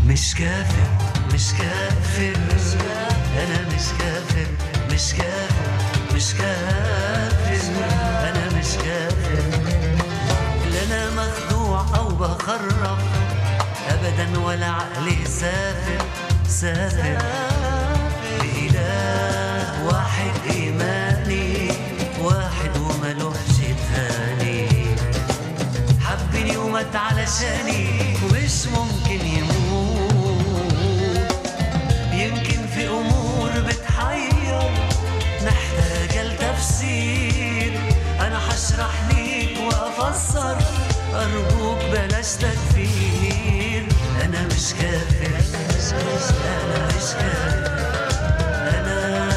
مش كافر مش كافر انا مش كافر مش كافر مش كافر انا مش كافر لا انا مخدوع او بخرف ابدا ولا عقلي سافر سافر بإله واحد إيماني واحد وملوحش تاني حبني ومات علشاني ومش ممكن يموت يمكن في أمور بتحير محتاجة لتفسير أنا هشرح ليك وأفسر أرجوك بلاش تكفير أنا مش كافر أنا مش كافر أنا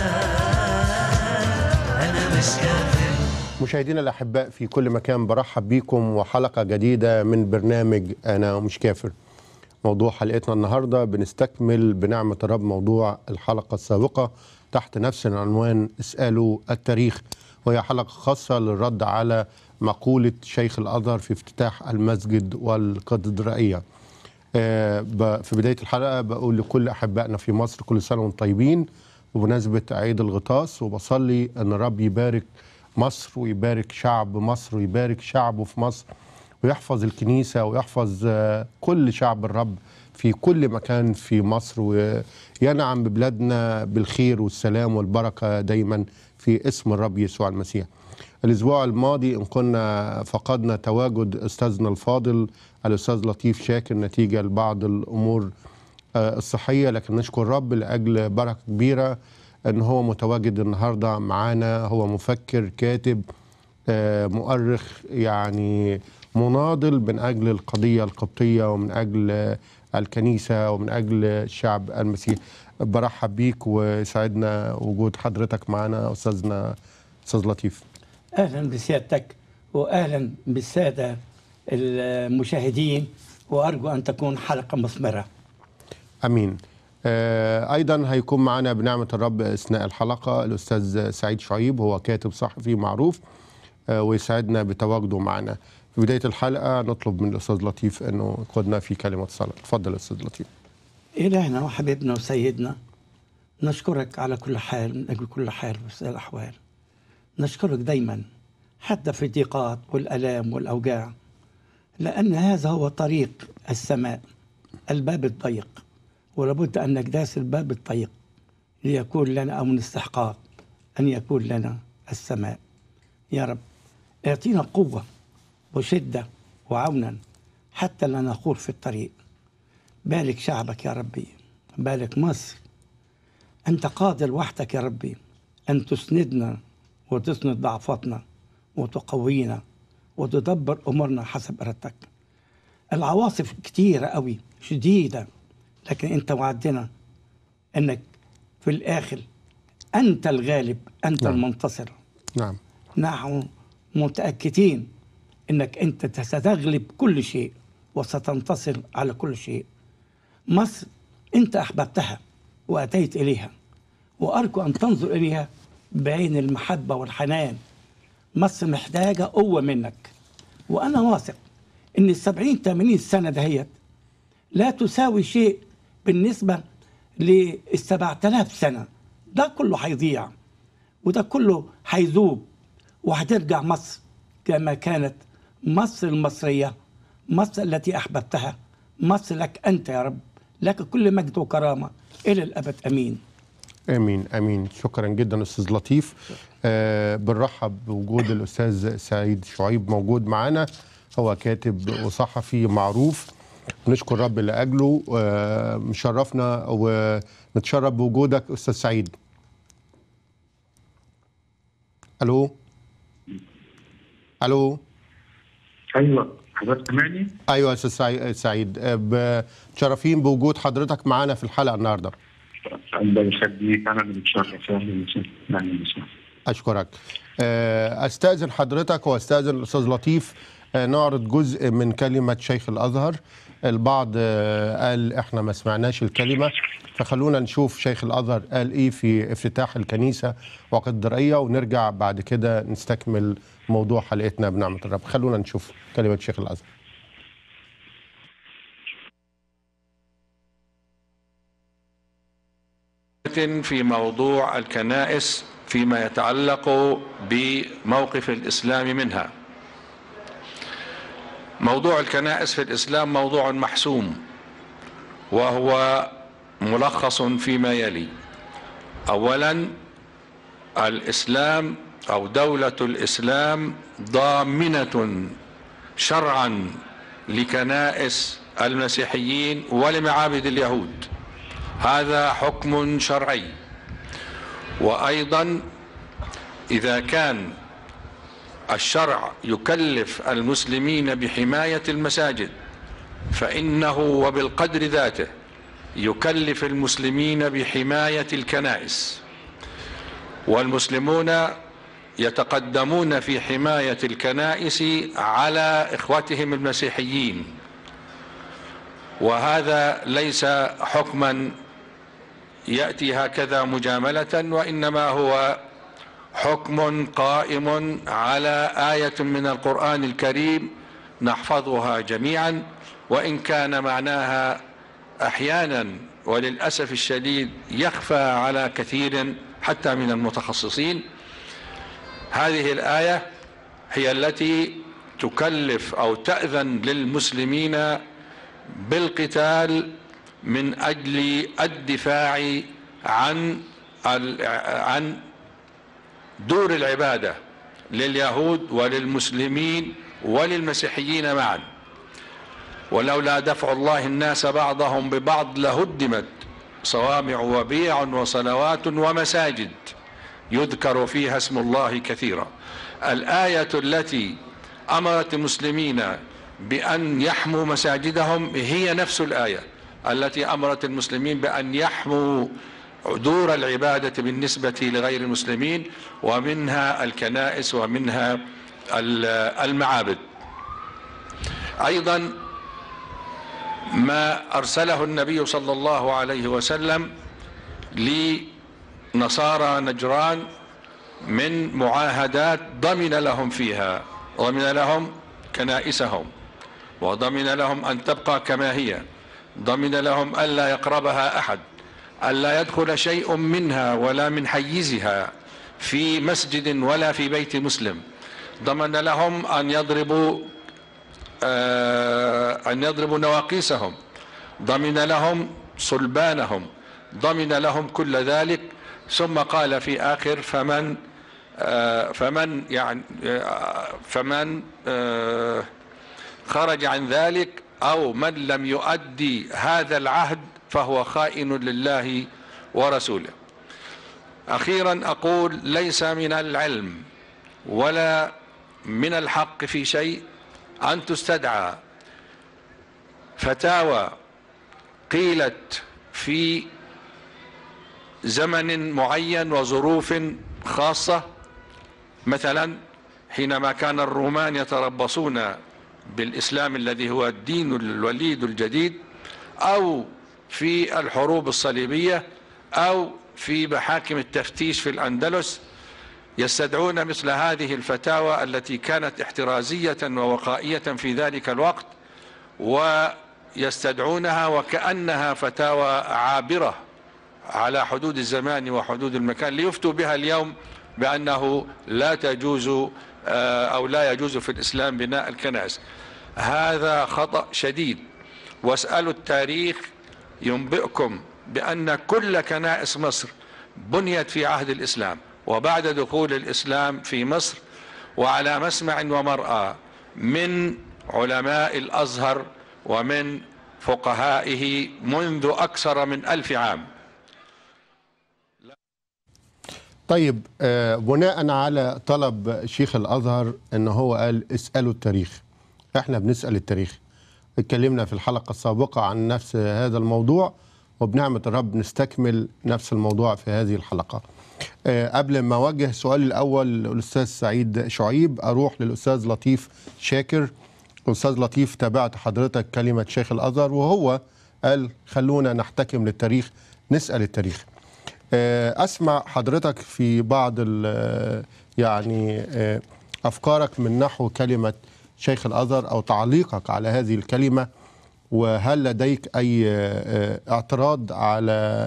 أنا مش كافر مشاهدينا الاحباء في كل مكان برحب بيكم وحلقه جديده من برنامج انا مش كافر. موضوع حلقتنا النهارده بنستكمل بنعمه الرب موضوع الحلقه السابقه تحت نفس العنوان اسالوا التاريخ وهي حلقه خاصه للرد على مقوله شيخ الازهر في افتتاح المسجد والكاتدرائيه. آه، ب- في بدايه الحلقه بقول لكل احبائنا في مصر كل سنه وانتم طيبين بمناسبه عيد الغطاس وبصلي ان الرب يبارك مصر ويبارك شعب مصر ويبارك شعبه في مصر ويحفظ الكنيسه ويحفظ آه، كل شعب الرب في كل مكان في مصر وينعم ببلادنا بالخير والسلام والبركه دايما في اسم الرب يسوع المسيح. الاسبوع الماضي ان كنا فقدنا تواجد استاذنا الفاضل الاستاذ لطيف شاكر نتيجه لبعض الامور آه، الصحيه لكن نشكر الرب لاجل بركه كبيره ان هو متواجد النهارده معانا هو مفكر كاتب آه، مؤرخ يعني مناضل من اجل القضيه القبطيه ومن اجل آه، الكنيسه ومن اجل الشعب المسيحي برحب بيك ويسعدنا وجود حضرتك معنا استاذنا استاذ لطيف اهلا بسيادتك واهلا بالساده المشاهدين وارجو ان تكون حلقه مثمره امين آه، ايضا هيكون معنا بنعمه الرب اثناء الحلقه الاستاذ سعيد شعيب هو كاتب صحفي معروف آه، ويسعدنا بتواجده معنا في بدايه الحلقه نطلب من الاستاذ لطيف انه يقودنا في كلمه صلاه اتفضل استاذ لطيف الهنا وحبيبنا وسيدنا نشكرك على كل حال من اجل كل حال وسائل الاحوال نشكرك دايما حتى في الضيقات والالام والاوجاع لان هذا هو طريق السماء الباب الضيق ولابد ان نجتاز الباب الضيق ليكون لنا او من استحقاق ان يكون لنا السماء يا رب اعطينا قوه وشده وعونا حتى لا نخور في الطريق بارك شعبك يا ربي بارك مصر أنت قادر وحدك يا ربي أن تسندنا وتسند ضعفاتنا وتقوينا وتدبر أمورنا حسب إرادتك العواصف كتيرة قوي شديدة لكن أنت وعدنا أنك في الآخر أنت الغالب أنت نعم. المنتصر نعم نحن متأكدين أنك أنت ستغلب كل شيء وستنتصر على كل شيء مصر أنت أحببتها وأتيت إليها وأرجو أن تنظر إليها بعين المحبة والحنان مصر محتاجة قوة منك وأنا واثق إن السبعين ثمانين سنة دهيت لا تساوي شيء بالنسبة للسبعة آلاف سنة ده كله هيضيع وده كله هيذوب وهترجع مصر كما كانت مصر المصرية مصر التي أحببتها مصر لك أنت يا رب لك كل مجد وكرامة إلى الأبد أمين امين امين شكرا جدا استاذ لطيف آه بنرحب بوجود الاستاذ سعيد شعيب موجود معنا هو كاتب وصحفي معروف نشكر رب لاجله آه مشرفنا ونتشرف بوجودك استاذ سعيد الو الو ايوه حضرتك سامعني؟ ايوه يا استاذ سعي- سعيد آه، ب- متشرفين بوجود حضرتك معانا في الحلقه النهارده الله يخليك انا اللي متشرف اهلا وسهلا اهلا وسهلا اشكرك آه، استاذن حضرتك واستاذن الاستاذ لطيف آه، نعرض جزء من كلمه شيخ الازهر البعض آه، قال احنا ما سمعناش الكلمه فخلونا نشوف شيخ الازهر قال ايه في افتتاح الكنيسه وقدريه ونرجع بعد كده نستكمل موضوع حلقتنا بنعمه الرب خلونا نشوف كلمه شيخ الازهر جديدة في موضوع الكنائس فيما يتعلق بموقف الإسلام منها موضوع الكنائس في الإسلام موضوع محسوم وهو ملخص فيما يلي اولا الاسلام او دوله الاسلام ضامنه شرعا لكنائس المسيحيين ولمعابد اليهود هذا حكم شرعي وايضا اذا كان الشرع يكلف المسلمين بحمايه المساجد فانه وبالقدر ذاته يكلف المسلمين بحمايه الكنائس والمسلمون يتقدمون في حمايه الكنائس على اخوتهم المسيحيين وهذا ليس حكما ياتي هكذا مجامله وانما هو حكم قائم على ايه من القران الكريم نحفظها جميعا وان كان معناها احيانا وللاسف الشديد يخفى على كثير حتى من المتخصصين هذه الايه هي التي تكلف او تاذن للمسلمين بالقتال من اجل الدفاع عن عن دور العباده لليهود وللمسلمين وللمسيحيين معا ولولا دفع الله الناس بعضهم ببعض لهدمت صوامع وبيع وصلوات ومساجد يذكر فيها اسم الله كثيرا الايه التي امرت المسلمين بان يحموا مساجدهم هي نفس الايه التي امرت المسلمين بان يحموا دور العباده بالنسبه لغير المسلمين ومنها الكنائس ومنها المعابد ايضا ما ارسله النبي صلى الله عليه وسلم لنصارى نجران من معاهدات ضمن لهم فيها ضمن لهم كنائسهم وضمن لهم ان تبقى كما هي ضمن لهم الا يقربها احد الا يدخل شيء منها ولا من حيزها في مسجد ولا في بيت مسلم ضمن لهم ان يضربوا أن يضربوا نواقيسهم ضمن لهم صلبانهم ضمن لهم كل ذلك ثم قال في آخر فمن فمن يعني فمن خرج عن ذلك أو من لم يؤدي هذا العهد فهو خائن لله ورسوله أخيرا أقول ليس من العلم ولا من الحق في شيء أن تستدعى فتاوى قيلت في زمن معين وظروف خاصة مثلا حينما كان الرومان يتربصون بالإسلام الذي هو الدين الوليد الجديد أو في الحروب الصليبية أو في محاكم التفتيش في الأندلس يستدعون مثل هذه الفتاوى التي كانت احترازية ووقائية في ذلك الوقت ويستدعونها وكأنها فتاوى عابرة على حدود الزمان وحدود المكان ليفتوا بها اليوم بأنه لا تجوز أو لا يجوز في الإسلام بناء الكنائس هذا خطأ شديد واسألوا التاريخ ينبئكم بأن كل كنائس مصر بنيت في عهد الإسلام وبعد دخول الإسلام في مصر وعلى مسمع ومرأى من علماء الأزهر ومن فقهائه منذ أكثر من ألف عام طيب آه بناء على طلب شيخ الازهر ان هو قال اسالوا التاريخ احنا بنسال التاريخ اتكلمنا في الحلقه السابقه عن نفس هذا الموضوع وبنعمه الرب نستكمل نفس الموضوع في هذه الحلقه آه قبل ما اوجه سؤالي الاول للاستاذ سعيد شعيب اروح للاستاذ لطيف شاكر استاذ لطيف تابعت حضرتك كلمه شيخ الازهر وهو قال خلونا نحتكم للتاريخ نسال التاريخ اسمع حضرتك في بعض يعني افكارك من نحو كلمه شيخ الازهر او تعليقك على هذه الكلمه وهل لديك اي اعتراض على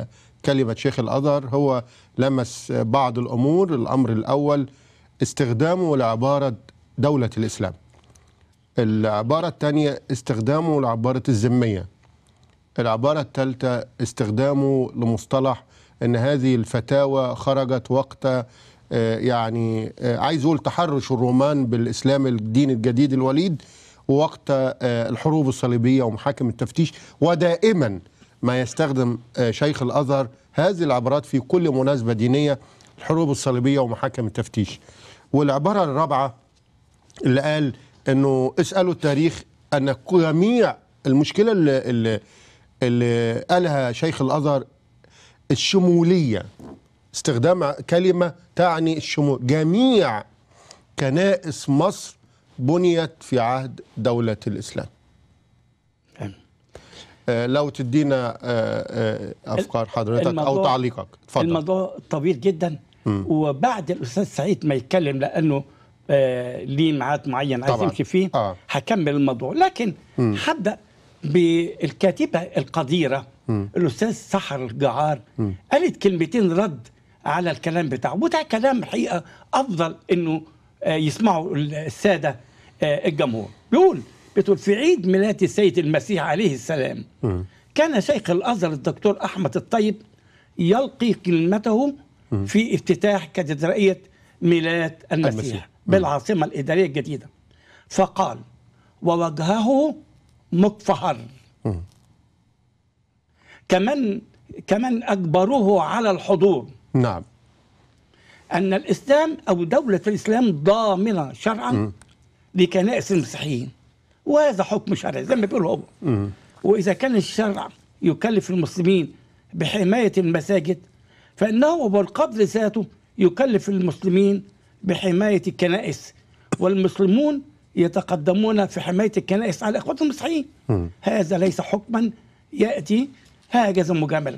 كلمة شيخ الأزهر هو لمس بعض الأمور الأمر الأول استخدامه لعبارة دولة الإسلام العبارة الثانية استخدامه لعبارة الذمية العبارة الثالثة استخدامه لمصطلح أن هذه الفتاوى خرجت وقت آه، يعني آه، عايز أقول تحرش الرومان بالإسلام الدين الجديد الوليد ووقت آه، الحروب الصليبية ومحاكم التفتيش ودائما ما يستخدم آه، شيخ الأزهر هذه العبارات في كل مناسبة دينية الحروب الصليبية ومحاكم التفتيش والعبارة الرابعة اللي قال انه اسالوا التاريخ ان جميع المشكله اللي, اللي, اللي قالها شيخ الازهر الشموليه استخدام كلمه تعني الشمول جميع كنائس مصر بنيت في عهد دوله الاسلام تمام. آه لو تدينا آه آه افكار حضرتك او الموضوع- تعليقك اتفضل الموضوع طويل جدا وبعد الاستاذ سعيد ما يتكلم لانه آه ليه ميعاد معين عايز طبعاً. يمشي فيه آه. هكمل الموضوع لكن هبدا بالكاتبه القديره الاستاذ سحر الجعار قالت كلمتين رد على الكلام بتاعه وده كلام الحقيقه افضل انه آه يسمعوا الساده آه الجمهور بيقول بتقول في عيد ميلاد السيد المسيح عليه السلام كان شيخ الازهر الدكتور احمد الطيب يلقي كلمته في افتتاح كاتدرائيه ميلاد المسيح, المسيح. المسيح. بالعاصمه الاداريه الجديده فقال ووجهه مكفهر كمان كمان اجبروه على الحضور نعم أن الإسلام أو دولة الإسلام ضامنة شرعا لكنائس المسيحيين وهذا حكم شرعي زي ما بيقول هو وإذا كان الشرع يكلف المسلمين بحماية المساجد فإنه بالقبض ذاته يكلف المسلمين بحماية الكنائس والمسلمون يتقدمون في حماية الكنائس على إخوتهم المسيحيين هذا ليس حكما يأتي هكذا مجاملا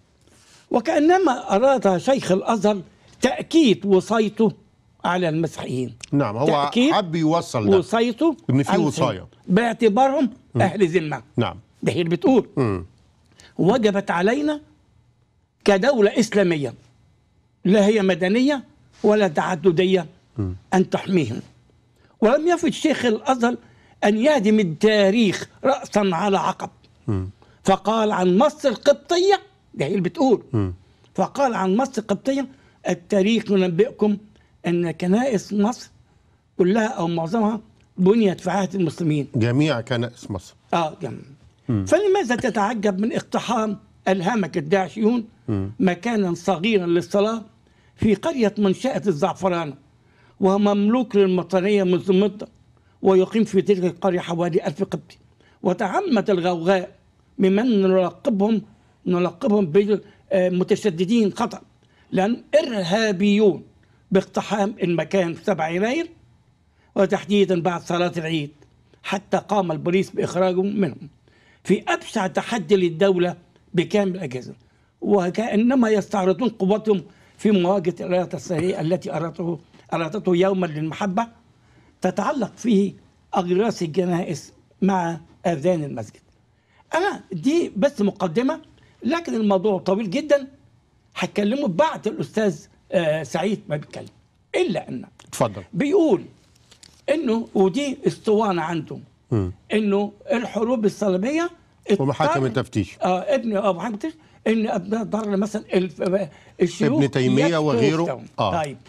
وكأنما أراد شيخ الأزهر تأكيد وصيته على المسيحيين نعم هو تأكيد حب يوصل ده وصيته إن في على وصاية. المسيحيين باعتبارهم أهل ذمة نعم ده هي اللي بتقول مم. وجبت علينا كدولة إسلامية لا هي مدنية ولا تعددية أن تحميهم ولم يفد شيخ الأزهر أن يهدم التاريخ رأسا على عقب فقال عن مصر القبطية ده هي اللي بتقول فقال عن مصر القبطية التاريخ ينبئكم أن كنائس مصر كلها أو معظمها بنيت في عهد المسلمين جميع كنائس مصر اه جميل فلماذا تتعجب من اقتحام الهمك الداعشيون مكانا صغيرا للصلاه في قريه منشاه الزعفران وهو مملوك للمطريه منذ مده ويقيم في تلك القريه حوالي ألف قبطي وتعمد الغوغاء ممن نلقبهم نلقبهم بالمتشددين خطأ لأن إرهابيون باقتحام المكان في 7 يناير وتحديدا بعد صلاة العيد حتى قام البوليس بإخراجهم منهم في أبشع تحدي للدولة بكامل الأجهزة وكأنما يستعرضون قوتهم في مواجهة الإرادة السرية التي أرادته أرادته يوما للمحبة تتعلق فيه أغراس الجنائز مع آذان المسجد أنا دي بس مقدمة لكن الموضوع طويل جدا هتكلمه بعد الأستاذ آه، سعيد ما بيتكلم إلا أن اتفضل بيقول انه ودي اسطوانه عنده انه الحروب الصليبيه ومحاكم اضطر- التفتيش اه ابن اه محاكم التفتيش ان ابناء ضر مثلا الف- الشيوخ ابن تيمية يفتوا وغيره. ويفتوا. آه. طيب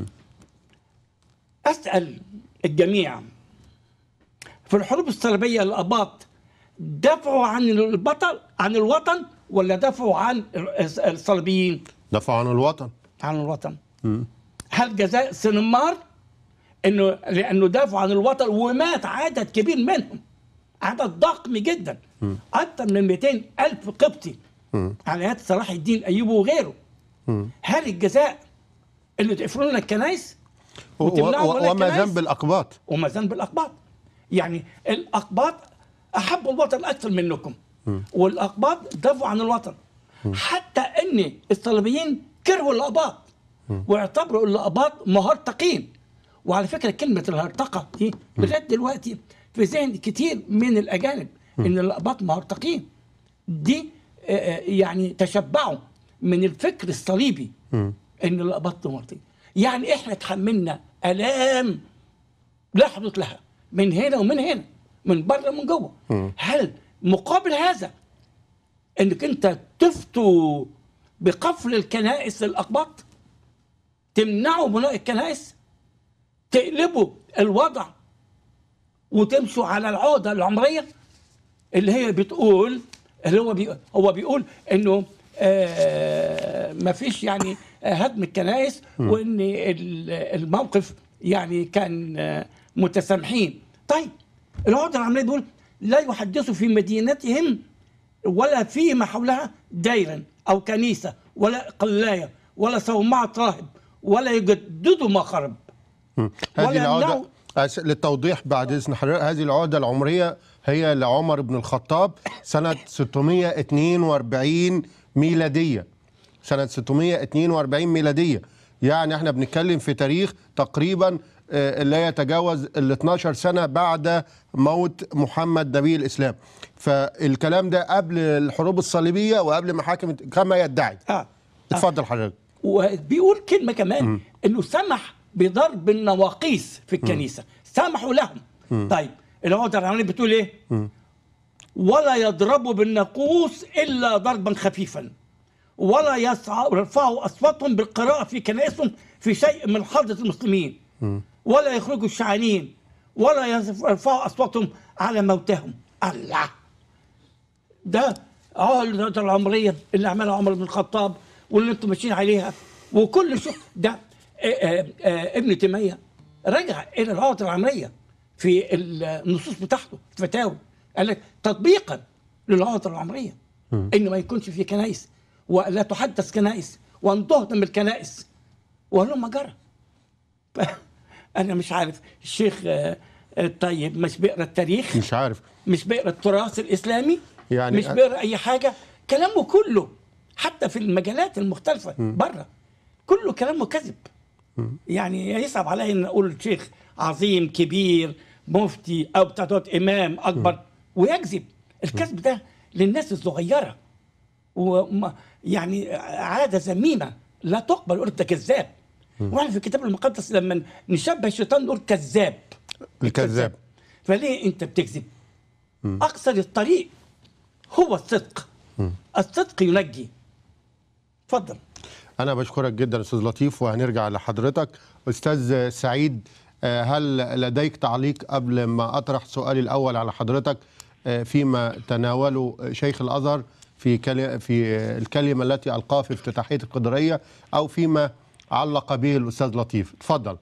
اسال الجميع في الحروب الصليبيه الاباط دافعوا عن البطل عن الوطن ولا دافعوا عن الصليبيين دفعوا عن الوطن عن الوطن هل جزاء سنمار انه لانه دافعوا عن الوطن ومات عدد كبير منهم عدد ضخم جدا اكثر من 200 الف قبطي على يد صلاح الدين ايوب وغيره هل الجزاء اللي تقفلوا لنا الكنائس و- وتمنعوا و- ولا وما كنائس؟ ذنب الأقباط وما ذنب الاقباط يعني الاقباط احبوا الوطن اكثر منكم والاقباط دافعوا عن الوطن حتى ان الصليبيين كرهوا الاقباط واعتبروا الاقباط مهرطقين وعلى فكره كلمه الهرطقه دي لغايه دلوقتي في ذهن كتير من الاجانب ان الاقباط مهرطقين دي آه، آه، يعني تشبعوا من الفكر الصليبي ان الاباط مرضي يعني احنا تحملنا الام لا حدود لها من هنا ومن هنا من بره ومن جوه هل مقابل هذا انك انت تفتوا بقفل الكنائس الاقباط تمنعوا بناء الكنائس تقلبوا الوضع وتمشوا على العقده العمريه اللي هي بتقول اللي هو بيقول هو بيقول انه آه ما فيش يعني آه، هدم الكنائس وان ال- الموقف يعني كان آه متسامحين طيب العقده العمريه بيقول لا يحدثوا في مدينتهم ولا فيما حولها ديرا او كنيسه ولا قلايه ولا صومعه راهب ولا يجددوا ما خرب مم. هذه ولا العقدة يمنعوا- أس- للتوضيح بعد إذن حضرتك هذه العقدة العمرية هي لعمر بن الخطاب سنة 642 ميلادية سنة 642 ميلادية يعني احنا بنتكلم في تاريخ تقريبا آه، لا يتجاوز ال 12 سنة بعد موت محمد نبي الإسلام فالكلام ده قبل الحروب الصليبية وقبل محاكم كما يدعي اه اتفضل حضرتك وبيقول كلمة كمان انه سمح بضرب النواقيس في الكنيسة سمحوا لهم طيب العقدة العمرية بتقول ايه ولا يضربوا بالناقوس الا ضربا خفيفا ولا يسعى يرفعوا اصواتهم بالقراءة في كنائسهم في شيء من حضرة المسلمين ولا يخرجوا الشعانين ولا يرفعوا اصواتهم على موتهم الله ده عقدة العمرية اللي عملها عمر بن الخطاب واللي انتم ماشيين عليها وكل شيء ده آه، آه، آه، ابن تيمية رجع إلى العقدة العمرية في النصوص بتاعته الفتاوي قال لك تطبيقا للعقدة العمرية إن ما يكونش في كنائس ولا تحدث كنائس وأن تهدم الكنائس وهلم جرى أنا مش عارف الشيخ آه، آه، طيب مش بيقرا التاريخ مش عارف مش بيقرا التراث الاسلامي يعني مش أ- بيقرا اي حاجه كلامه كله حتى في المجالات المختلفه بره كله كلامه كذب يعني يصعب علي ان اقول شيخ عظيم كبير مفتي او بتاع دوت امام اكبر ويكذب الكذب ده للناس الصغيره وما يعني عاده ذميمه لا تقبل يقول انت كذاب واحنا في الكتاب المقدس لما نشبه الشيطان نقول كذاب الكذاب فليه انت بتكذب اقصر الطريق هو الصدق الصدق ينجي اتفضل أنا بشكرك جدا أستاذ لطيف وهنرجع لحضرتك أستاذ سعيد آه، هل لديك تعليق قبل ما أطرح سؤالي الأول على حضرتك آه، فيما تناوله شيخ الأزهر في كلي في الكلمة التي ألقاها في افتتاحية القدرية أو فيما علق به الأستاذ لطيف تفضل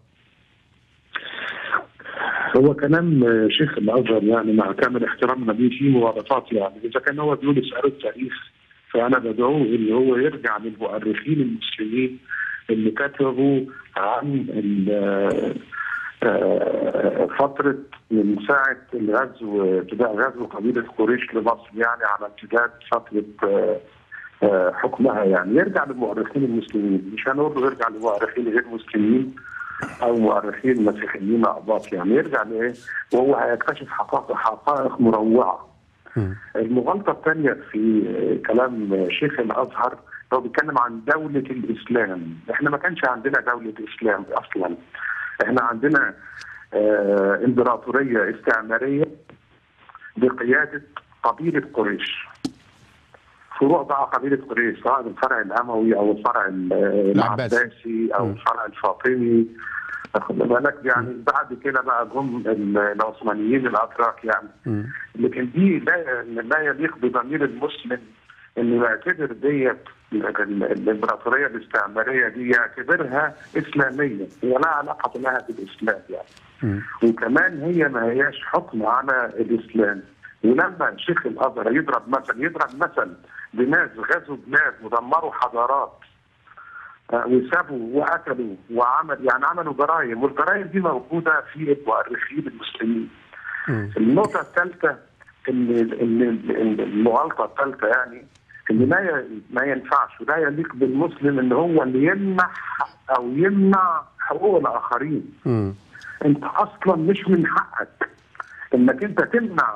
هو كلام شيخ الازهر يعني مع كامل احترامنا ليه في مغالطات يعني اذا كان هو بيقول اسالوا التاريخ فانا بدعوه ان هو يرجع للمؤرخين المسلمين اللي كتبوا عن ال- آه، فترة من ساعة الغزو ابتداء غزو قبيلة قريش لمصر يعني على امتداد فترة آه، آه، حكمها يعني يرجع للمؤرخين المسلمين مش هنقول له يرجع لمؤرخين غير مسلمين او مؤرخين مسيحيين اقباط يعني يرجع لايه وهو هيكتشف حقائق حقائق مروعه المغالطه الثانيه في كلام شيخ الازهر هو بيتكلم عن دوله الاسلام احنا ما كانش عندنا دوله اسلام اصلا احنا عندنا آه امبراطوريه استعماريه بقياده قبيله قريش فروع بقى قبيله قريش سواء الفرع الاموي او الفرع ال- العباسي. العباسي او الفرع الفاطمي خد بالك يعني بعد كده بقى جم ال- العثمانيين الاتراك يعني لكن دي لا لا يليق بضمير المسلم انه يعتبر ديت ال- ال- الامبراطوريه الاستعماريه دي يعتبرها اسلاميه هي لا علاقه لها بالاسلام يعني وكمان هي ما هياش حكم على الاسلام ولما شيخ الازهر يضرب مثل يضرب مثل بناس غزوا بلاد ودمروا حضارات آه، وسابوا وقتلوا وعمل يعني عملوا جرائم والجرائم دي موجوده في المؤرخين المسلمين. النقطه الثالثه ان ان إن المغالطه الثالثه يعني ان ما ي- ما ينفعش ولا يليق بالمسلم ان هو اللي يمنح او يمنع حقوق الاخرين. مم. انت اصلا مش من حقك انك انت تمنع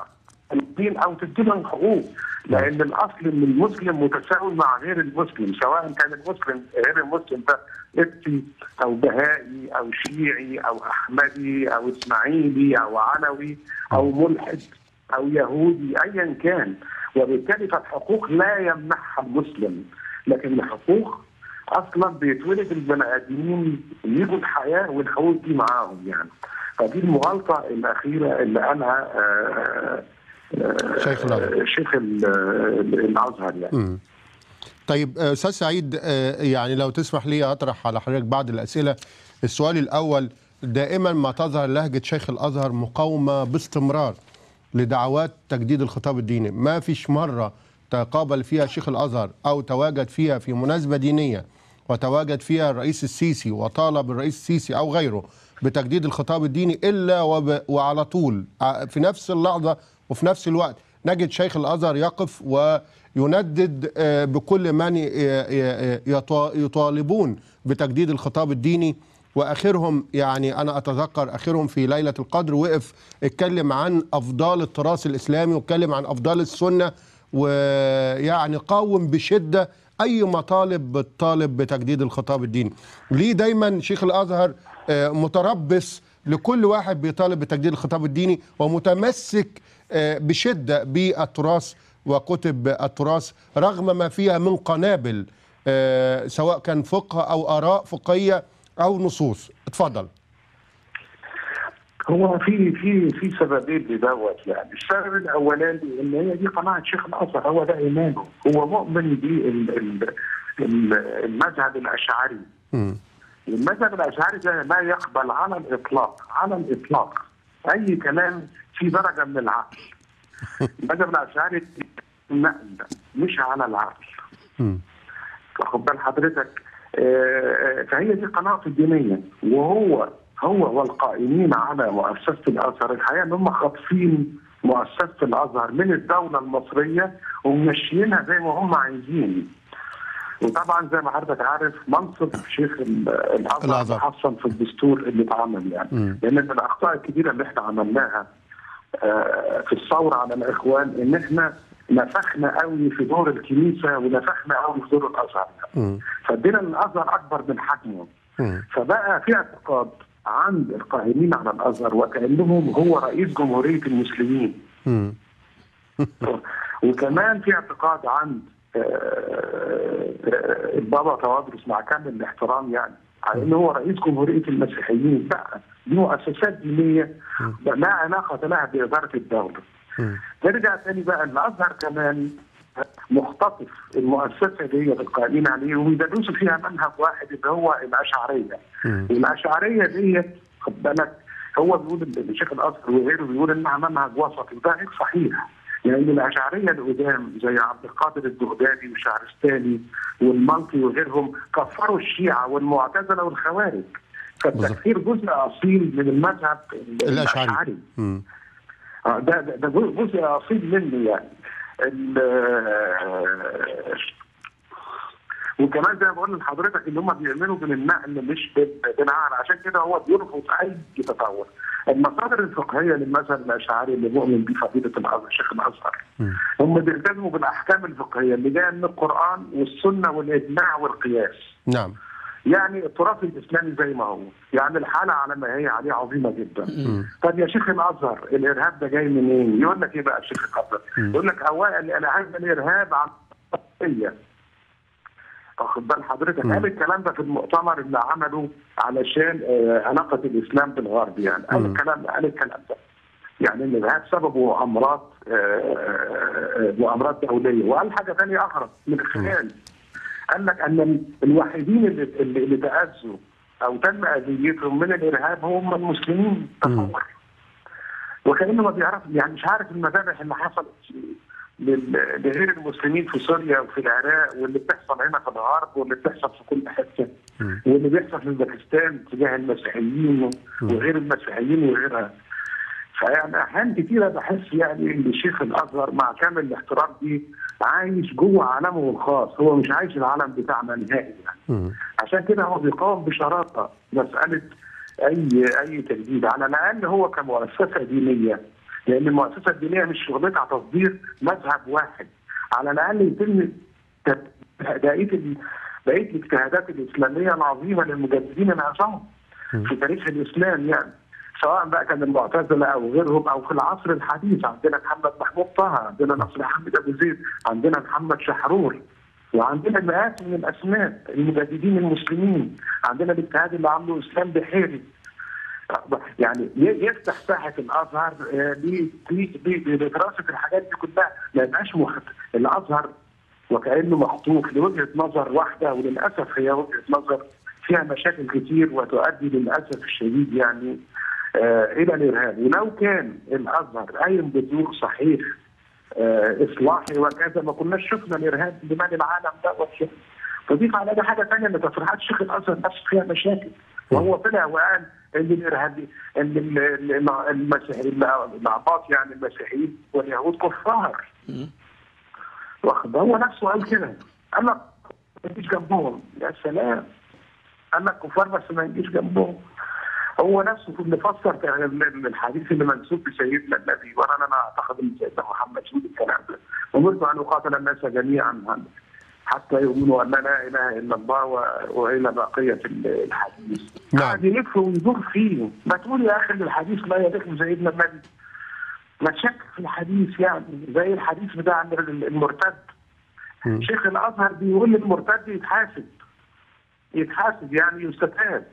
الدين او تدي لهم حقوق لان الاصل ان المسلم متساوي مع غير المسلم سواء كان المسلم غير المسلم ده قبطي او بهائي او شيعي او احمدي او اسماعيلي او علوي او ملحد او يهودي ايا كان وبالتالي فالحقوق لا يمنحها المسلم لكن الحقوق اصلا بيتولد البني ادمين يجوا الحياه والحقوق دي معاهم يعني فدي المغالطه الاخيره اللي قالها آه، آه، شيخ الأزهر. شيخ ال- ال- الازهر يعني مم. طيب آه، استاذ سعيد آه، يعني لو تسمح لي اطرح على حضرتك بعض الاسئله السؤال الاول دائما ما تظهر لهجه شيخ الازهر مقاومه باستمرار لدعوات تجديد الخطاب الديني ما فيش مره تقابل فيها شيخ الازهر او تواجد فيها في مناسبه دينيه وتواجد فيها الرئيس السيسي وطالب الرئيس السيسي او غيره بتجديد الخطاب الديني الا وب... وعلى طول ع- في نفس اللحظه وفي نفس الوقت نجد شيخ الازهر يقف ويندد آه، بكل من ي- ي- يطا- يطالبون بتجديد الخطاب الديني واخرهم يعني انا اتذكر اخرهم في ليله القدر وقف اتكلم عن افضال التراث الاسلامي واتكلم عن افضال السنه ويعني قاوم بشده اي مطالب بتطالب بتجديد الخطاب الديني ليه دايما شيخ الازهر آه، متربص لكل واحد بيطالب بتجديد الخطاب الديني ومتمسك آه، بشده بالتراث وكتب التراث رغم ما فيها من قنابل آه، سواء كان فقه او اراء فقهيه او نصوص اتفضل هو في في في سببين لدوت يعني السبب الاولاني ان هي دي قناعه شيخ الازهر هو ده ايمانه هو مؤمن بالمذهب الاشعري مم. المذهب الاشعري ده لا يقبل على الاطلاق على الاطلاق اي كلام في درجه من العقل المذهب الاشعري نقل مش على العقل مم. واخد بال حضرتك آه، فهي دي قناعته الدينيه وهو هو والقائمين على مؤسسه الازهر الحقيقه ان هم خاطفين مؤسسه الازهر من الدوله المصريه وممشيينها زي ما هم عايزين وطبعا زي ما حضرتك عارف منصب شيخ ال- الازهر الأزهر. محصن في الدستور اللي اتعمل يعني مم. لان من الاخطاء الكبيره اللي احنا عملناها آه، في الثوره على الاخوان ان احنا نفخنا قوي في دور الكنيسه ونفخنا قوي في دور الازهر مم. فادينا الازهر اكبر من حجمه مم. فبقى في اعتقاد عند القائمين على الازهر وكانهم هو رئيس جمهوريه المسلمين مم. وكمان في اعتقاد عند آه، آه، البابا توادرس مع كامل الاحترام يعني على انه هو رئيس جمهوريه المسيحيين لا دي مؤسسات دينيه لا علاقه لها باداره الدوله مم. نرجع تاني بقى الازهر كمان مختطف المؤسسه دي القائمين عليه وبيدرسوا فيها منهج واحد اللي هو الاشعريه. مم. الاشعريه دي خد بالك هو بيقول إن الشيخ الازهر وغيره بيقول انها منهج وسطي وده غير صحيح. لان يعني الاشعريه القدام زي عبد القادر البغدادي والشعرستاني والمالكي وغيرهم كفروا الشيعه والمعتزله والخوارج. فالتكفير جزء اصيل من المذهب الاشعري مم. آه، ده ده ده جزء اصيل منه يعني ال- آه، وكمان زي ما بقول لحضرتك ان هم بيؤمنوا بالنقل مش بال- بالعقل عشان كده هو بيرفض اي تطور المصادر الفقهيه للمذهب الاشعري اللي مؤمن بيه فضيله الازهر شيخ الازهر مم. هم بيلتزموا بالاحكام الفقهيه اللي جايه من القران والسنه والاجماع والقياس نعم يعني التراث الاسلامي زي ما هو يعني الحاله على ما هي عليه عظيمه جدا مم. طب يا شيخ الازهر الارهاب ده جاي منين؟ يقول لك ايه بقى يا شيخ الازهر؟ يقول لك اوائل انا عايز الارهاب عن القضيه واخد بال حضرتك قال الكلام ده في المؤتمر اللي عمله علشان آه، علاقه الاسلام بالغرب يعني قال مم. الكلام قال الكلام ده يعني ان الارهاب سببه امراض آه، آه، وامراض دوليه وقال حاجه ثانيه اغرب من الخيال قال لك ان الوحيدين اللي, اللي اللي تاذوا او تم اذيتهم من الارهاب هم المسلمين تصور وكانه ما بيعرف يعني مش عارف المذابح اللي حصلت لل- لغير المسلمين في سوريا وفي العراق واللي بتحصل هنا في الغرب واللي بتحصل في كل حته واللي بيحصل في باكستان تجاه المسيحيين وغير المسيحيين وغيرها فيعني احيان كتيره بحس يعني ان الشيخ الازهر مع كامل الاحترام دي عايش جوه عالمه الخاص هو مش عايش العالم بتاعنا نهائي يعني مم. عشان كده هو بيقاوم بشراسه مساله اي اي تجديد على الاقل هو كمؤسسه دينيه لان المؤسسه الدينيه مش شغلتها تصدير مذهب واحد على الاقل يتم تب- بقيه ال- بقيه الاجتهادات الاسلاميه العظيمه للمجددين العظام في تاريخ الاسلام يعني سواء بقى كان المعتزله او غيرهم او في العصر الحديث عندنا محمد محمود طه عندنا نصر حمد ابو زيد عندنا محمد شحرور وعندنا مئات من الاسماء المجددين المسلمين عندنا الاجتهاد اللي عامله اسلام بحيري يعني ي- يفتح ساحه الازهر آه، ل- ل- ل- لدراسه الحاجات دي كلها ما يبقاش مخ... الازهر وكانه مخطوف لوجهه نظر واحده وللاسف هي وجهه نظر فيها مشاكل كتير وتؤدي للاسف الشديد يعني آه الى الارهاب ولو كان الازهر قايم بدور صحيح آه اصلاحي وكذا ما كناش شفنا الارهاب اللي مال العالم دوت يعني. تضيف على ده حاجه ثانيه ان تصريحات الشيخ الازهر نفسه فيها مشاكل وهو طلع وقال ان الارهابي ان ال- ال- المسيحيين الاعباط يعني المسيحيين واليهود كفار واخد بالك؟ هو نفسه قال كده قال لك ما نجيش جنبهم يا سلام قال لك كفار بس ما نجيش جنبهم هو نفسه في اللي فسر من الحديث اللي منسوب لسيدنا النبي وانا انا اعتقد ان سيدنا محمد يقول الكلام ده امرت ان اقاتل الناس جميعا حتى يؤمنوا ان لا اله الا الله و- والى بقيه الحديث نعم. قاعد يلف ويدور فيه ما تقول يا اخي إن الحديث لا يليق بسيدنا النبي ما تشك في الحديث يعني زي الحديث بتاع المرتد مم. شيخ الازهر بيقول للمرتد يتحاسب يتحاسب يعني يستتاب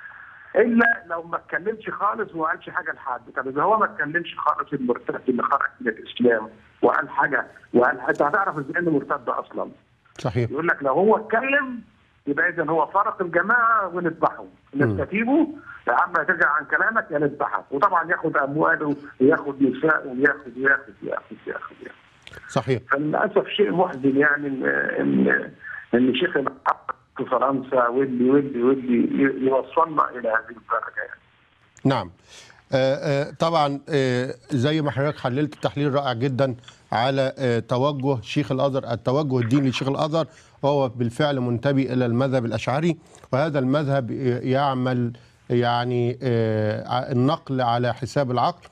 الا لو ما اتكلمش خالص وما قالش حاجه لحد طب اذا هو ما اتكلمش خالص المرتد اللي خرج من الاسلام وقال حاجه وقال انت هتعرف ازاي انه مرتد اصلا صحيح يقول لك لو هو اتكلم يبقى اذا هو فرق الجماعه ونذبحه نستتيبه يا عم ترجع عن كلامك يا نذبحك وطبعا ياخد امواله وياخد نساءه وياخد وياخد وياخد وياخد, وياخد. صحيح فللاسف شيء محزن يعني ان ان ان شيخ الحق في فرنسا واللي واللي واللي ي- يوصلنا الى هذه الدرجه يعني. نعم آه، آه، طبعا آه، زي ما حضرتك حللت تحليل رائع جدا على آه، توجه شيخ الازهر التوجه الديني لشيخ الازهر وهو بالفعل منتمي الى المذهب الاشعري وهذا المذهب يعمل يعني آه، ع- النقل على حساب العقل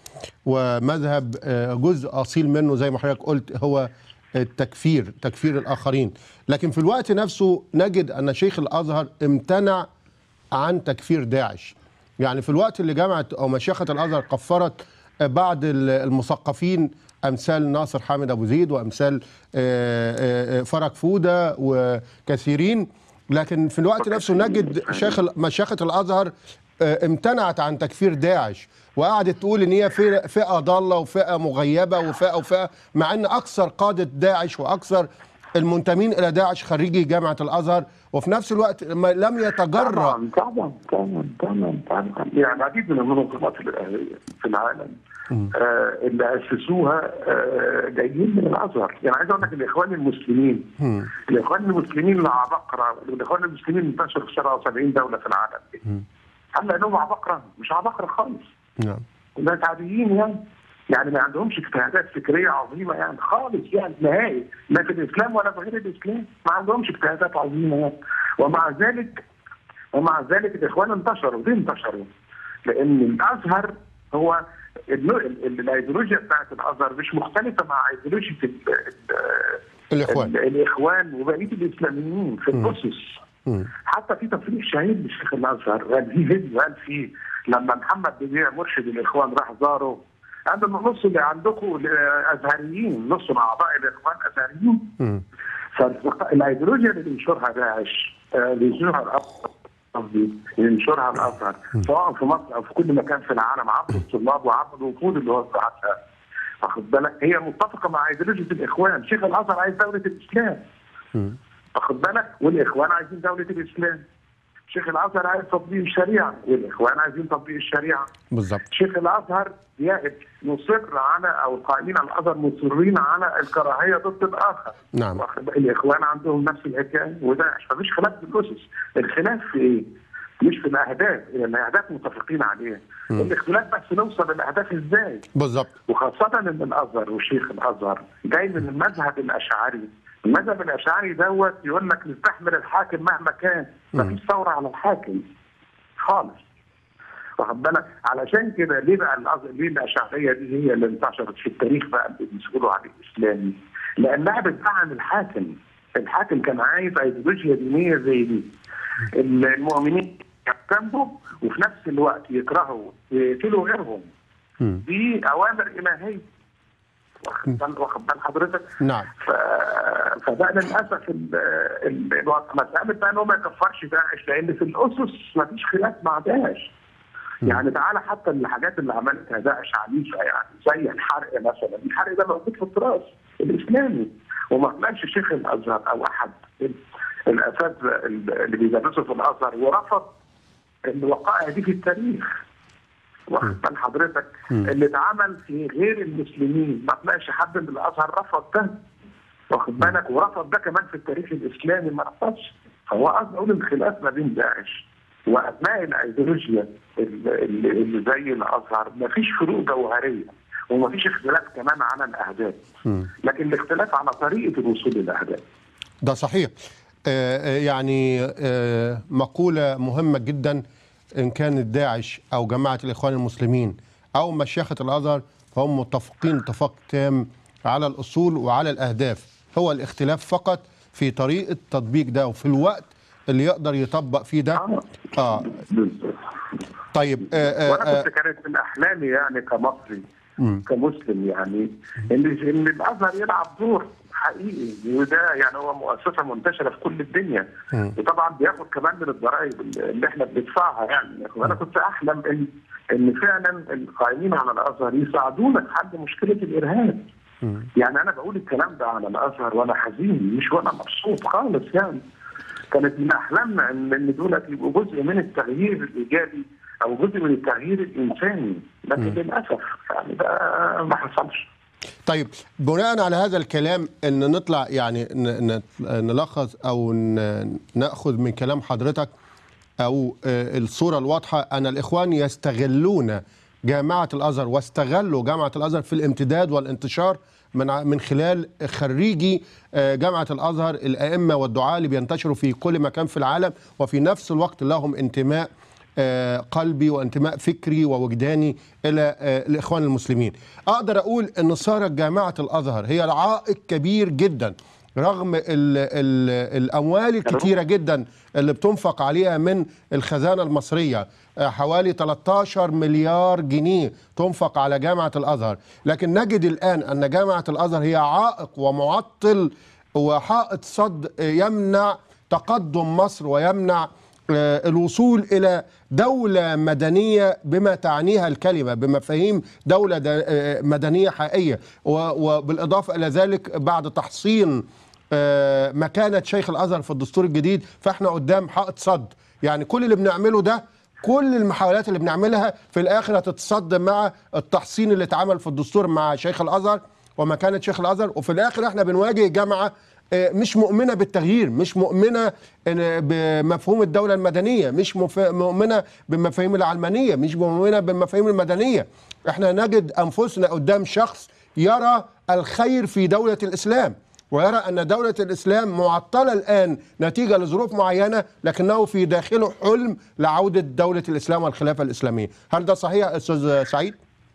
ومذهب آه، جزء اصيل منه زي ما حضرتك قلت هو التكفير تكفير الاخرين لكن في الوقت نفسه نجد ان شيخ الازهر امتنع عن تكفير داعش يعني في الوقت اللي جامعه او مشيخه الازهر كفرت بعض ال- المثقفين امثال ناصر حامد ابو زيد وامثال آه، آه، آه، فرج فوده وكثيرين لكن في الوقت نفسه نجد شيخ ال- مشيخه الازهر آه، امتنعت عن تكفير داعش وقعدت تقول ان هي فئه فئة ضاله وفئه مغيبه وفئه وفئه مع ان اكثر قاده داعش واكثر المنتمين الى داعش خريجي جامعه الازهر وفي نفس الوقت ما- لم يتجرأ طبعا طبعا طبعا طبعا طبعا يعني عديد من المنظمات الارهابيه في العالم آه اللي اسسوها آه جايين من الازهر يعني عايز اقول لك الاخوان المسلمين الاخوان المسلمين العبقره والاخوان المسلمين انتشروا في 77 دوله في العالم هل لانهم عبقره؟ مش عبقره خالص نعم ناس عاديين يعني يعني ما عندهمش اجتهادات فكريه عظيمه يعني خالص يعني نهائي لا في الاسلام ولا في غير الاسلام ما عندهمش اجتهادات عظيمه يعني ومع ذلك ومع ذلك الاخوان انتشروا ليه انتشروا؟ لان الازهر هو ال- ال- الايديولوجيا بتاعت الازهر مش مختلفه مع ايديولوجيا ال- ال- الاخوان ال- الاخوان وبقيه الاسلاميين في الاسس مم. حتى في تصريح شهيد للشيخ الازهر قال في فيديو قال فيه لما محمد بديع مرشد الاخوان راح زاره قال ان النص اللي عندكم ازهريين نص من اعضاء الاخوان ازهريين مم. فالايديولوجيا اللي بينشرها داعش آه، اللي ينشرها الازهر قصدي ينشرها الازهر سواء في مصر او في كل مكان في العالم عبر الطلاب وعبر الوفود اللي هو بعتها واخد بالك هي متفقه مع ايديولوجيا الاخوان شيخ الازهر عايز دوله الاسلام مم. واخد بالك والاخوان عايزين دوله الاسلام شيخ الازهر عايز تطبيق الشريعه والاخوان عايزين تطبيق الشريعه بالظبط شيخ الازهر يا- مصر على او القائمين على الازهر مصرين على الكراهيه ضد الاخر نعم. واخد بالك؟ الاخوان عندهم نفس الحكايه وده مفيش خلاف في الاسس الخلاف في ايه؟ مش في الاهداف لان الاهداف متفقين عليها الاختلاف بس نوصل للاهداف ازاي بالظبط وخاصة إن الأزهر وشيخ الأزهر جاي من المذهب الأشعري، المذهب الأشعري دوت يقول لك نستحمل الحاكم مهما كان، مفيش ثورة على الحاكم خالص. واخد بالك علشان كده ليه بقى الأز- ليه الاشعريه دي هي اللي انتشرت في التاريخ بقى اللي بيقولوا عليه اسلامي لانها بتدعم الحاكم الحاكم كان عايز ايديولوجيا دينيه زي دي المؤمنين يحكموا وفي نفس الوقت يكرهوا ويقتلوا غيرهم مم. دي اوامر الهيه واخد بال واخد بال حضرتك نعم ف... فده للاسف ال... ال... الوضع مساله بقى ان هو ما يكفرش داعش لان في الاسس ما فيش خلاف مع داعش يعني تعالى حتى الحاجات اللي عملتها داعش عنيفه يعني زي الحرق مثلا الحرق ده موجود في التراث الاسلامي وما طلعش شيخ الازهر او احد الاساتذه اللي بيدرسوا في الازهر ورفض الوقائع دي في التاريخ واخد بال حضرتك اللي اتعمل في غير المسلمين ما طلعش حد من الازهر رفض ده واخد بالك ورفض ده كمان في التاريخ الاسلامي ما رفضش فهو قصدي اقول الخلاف ما بين داعش وابناء الايديولوجيا اللي, اللي اللي زي الازهر ما فيش فروق جوهريه وما فيش اختلاف كمان على الاهداف لكن الاختلاف على طريقه الوصول للاهداف ده صحيح آه، آه، يعني آه، مقولة مهمة جدا إن كانت داعش أو جماعة الإخوان المسلمين أو مشيخة الأزهر فهم متفقين اتفاق تام على الأصول وعلى الأهداف هو الاختلاف فقط في طريقة تطبيق ده وفي الوقت اللي يقدر يطبق فيه ده آه. آه بالظبط طيب آه آه وانا آه كنت كانت من احلامي يعني كمصري كمسلم يعني ان ان الازهر يلعب دور حقيقي وده يعني هو مؤسسه منتشره في كل الدنيا وطبعا بياخد كمان من الضرائب اللي احنا بندفعها يعني وانا كنت احلم ان ان فعلا القائمين على الازهر يساعدونا في حل مشكله الارهاب يعني انا بقول الكلام ده على الازهر وانا حزين مش وانا مبسوط خالص يعني كانت من احلامنا ان ان دول يبقوا جزء من التغيير الايجابي او جزء من التغيير الانساني لكن للاسف يعني ده ما حصلش طيب بناء على هذا الكلام ان نطلع يعني ن- ن- نلخص او ن- ناخذ من كلام حضرتك او آه، الصوره الواضحه ان الاخوان يستغلون جامعه الازهر واستغلوا جامعه الازهر في الامتداد والانتشار من ع- من خلال خريجي آه، جامعه الازهر الائمه والدعاء اللي بينتشروا في كل مكان في العالم وفي نفس الوقت لهم انتماء آه، قلبي وانتماء فكري ووجداني الى آه، الاخوان المسلمين. اقدر اقول ان صارت جامعه الازهر هي عائق كبير جدا رغم ال ال الاموال الكثيره جدا اللي بتنفق عليها من الخزانه المصريه آه، حوالي 13 مليار جنيه تنفق على جامعه الازهر، لكن نجد الان ان جامعه الازهر هي عائق ومعطل وحائط صد آه، يمنع تقدم مصر ويمنع آه، الوصول الى دوله مدنيه بما تعنيها الكلمه بمفاهيم دوله د- آه، مدنيه حقيقيه و- وبالاضافه الى ذلك بعد تحصين آه، مكانه شيخ الازهر في الدستور الجديد فاحنا قدام حائط صد يعني كل اللي بنعمله ده كل المحاولات اللي بنعملها في الاخر هتتصد مع التحصين اللي اتعمل في الدستور مع شيخ الازهر ومكانه شيخ الازهر وفي الاخر احنا بنواجه جامعه آه، مش مؤمنه بالتغيير مش مؤمنه إن- بمفهوم الدوله المدنيه مش مف- مؤمنه بمفاهيم العلمانيه مش مؤمنه بالمفاهيم المدنيه احنا نجد انفسنا قدام شخص يرى الخير في دوله الاسلام ويرى ان دوله الاسلام معطله الان نتيجه لظروف معينه لكنه في داخله حلم لعوده دوله الاسلام والخلافه الاسلاميه هل ده صحيح استاذ سعيد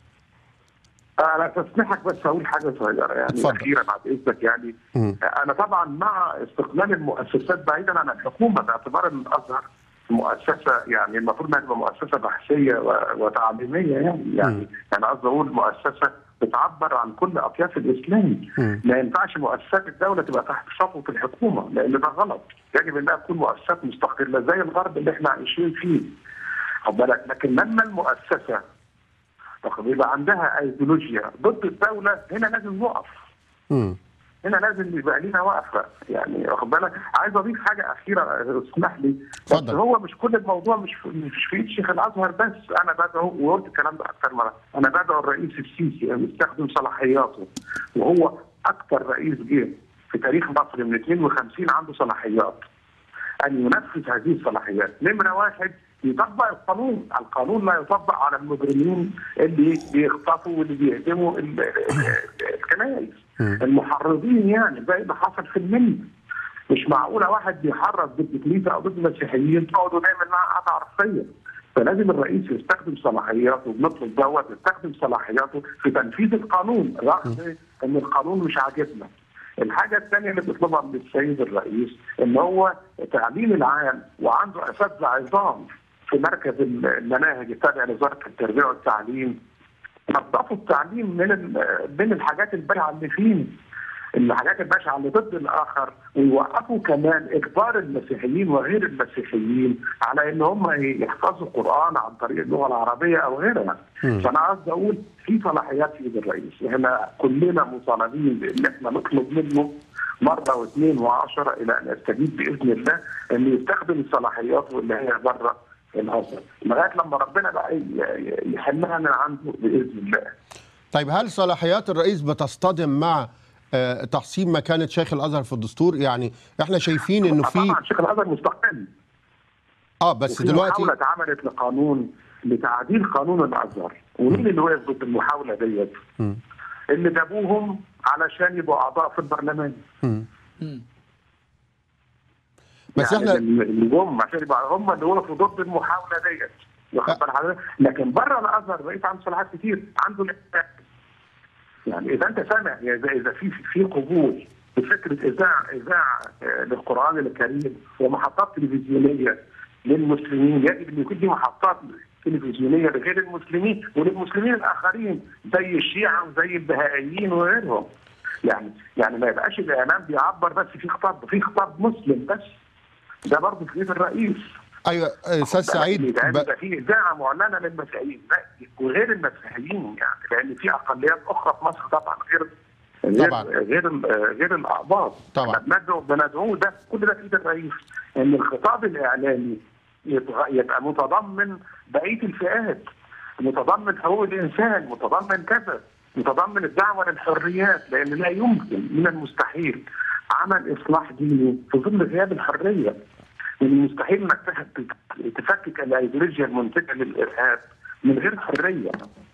انا تسمحك بس اقول حاجه صغيره يعني اتفضل. اخيرا بعد اذنك يعني انا طبعا مع استقلال المؤسسات بعيدا عن الحكومه باعتبار ان الازهر مؤسسه يعني المفروض انها تبقى مؤسسه بحثيه و- وتعليميه يعني يعني يعني قصدي اقول مؤسسه بتعبر عن كل اطياف الاسلام ما ينفعش مؤسسات الدوله تبقى تحت سطوه الحكومه لان ده غلط يجب انها تكون مؤسسات مستقله زي الغرب اللي احنا عايشين فيه خد بالك لكن لما المؤسسه واخد يبقى عندها ايديولوجيا ضد الدوله هنا لازم نقف مم. هنا لازم يبقى لينا وقفه يعني واخد بالك عايز اضيف حاجه اخيره اسمح لي بس اتفضل. هو مش كل الموضوع مش في مش في ايد شيخ الازهر بس انا بدعو وقلت الكلام ده اكثر مره انا بدعو الرئيس السيسي ان يستخدم صلاحياته وهو اكثر رئيس جه في تاريخ مصر من 52 عنده صلاحيات ان ينفذ هذه الصلاحيات نمره واحد يطبق القانون القانون لا يطبق على المجرمين اللي بيخطفوا واللي بيهدموا ال- ال- الكنائس المحرضين يعني زي ما حصل في المنيا مش معقوله واحد بيحرض ضد كنيسه او ضد مسيحيين تقعدوا دايما معاه قطع عرفيه فلازم الرئيس يستخدم صلاحياته بنطلب دوت يستخدم صلاحياته في تنفيذ القانون رغم ان القانون مش عاجبنا. الحاجه الثانيه اللي بيطلبها من السيد الرئيس ان هو تعليم العام وعنده اساتذه عظام في مركز المناهج التابع لوزاره التربيه والتعليم نظفوا التعليم من ال- من الحاجات البشعه اللي فيه الحاجات البشعه اللي ضد الاخر ويوقفوا كمان اجبار المسيحيين وغير المسيحيين على ان هم يحفظوا القران عن طريق اللغه العربيه او غيرها فانا قصدي اقول في صلاحيات في ايد الرئيس احنا كلنا مطالبين بان احنا نطلب منه مره واثنين وعشرة الى ان يستجيب باذن الله ان يستخدم صلاحياته اللي هي بره الازهر لغايه لما ربنا بقى ي- ي- يحلها من عنده باذن الله طيب هل صلاحيات الرئيس بتصطدم مع آه، تحسين مكانة شيخ الازهر في الدستور يعني احنا شايفين انه في طبعا شيخ الازهر مستقل اه بس وفي دلوقتي محاوله اتعملت لقانون لتعديل قانون الازهر ومين اللي وقف ضد المحاوله ديت؟ مم. اللي جابوهم علشان يبقوا اعضاء في البرلمان مم. مم. بس يعني احنا اللي جم عشان يبقى هم اللي وقفوا ضد المحاوله ديت واخد بال حضرتك؟ لكن بره الازهر الرئيس عنده صلاحيات كتير عنده الإعلام. يعني اذا انت سامع يعني اذا اذا في في قبول بفكره اذاعه اذاعه آه، للقران الكريم ومحطات تلفزيونيه للمسلمين يجب ان يكون في محطات تلفزيونيه لغير المسلمين وللمسلمين الاخرين زي الشيعه وزي البهائيين وغيرهم يعني يعني ما يبقاش الاعلام بيعبر بس في خطاب في خطاب مسلم بس ده برضه في ايد الرئيس ايوه آه، استاذ سعيد يبقى ب... يبقى في اذاعه معلنه للمسيحيين لا، وغير المسيحيين يعني لان في اقليات اخرى في مصر طبعا غير غير طبعاً. غير ال- غير الاقباط طبعاً. إحنا بندعو بندعوه ده كل ده في ايد الرئيس ان الخطاب الاعلامي يبقى, يبقى متضمن بقيه الفئات متضمن حقوق الانسان متضمن كذا متضمن الدعوه للحريات لان لا يمكن من المستحيل عمل اصلاح ديني في ظل غياب الحريه من المستحيل انك تح- تفكك الايديولوجيا المنتجه للارهاب من غير حريه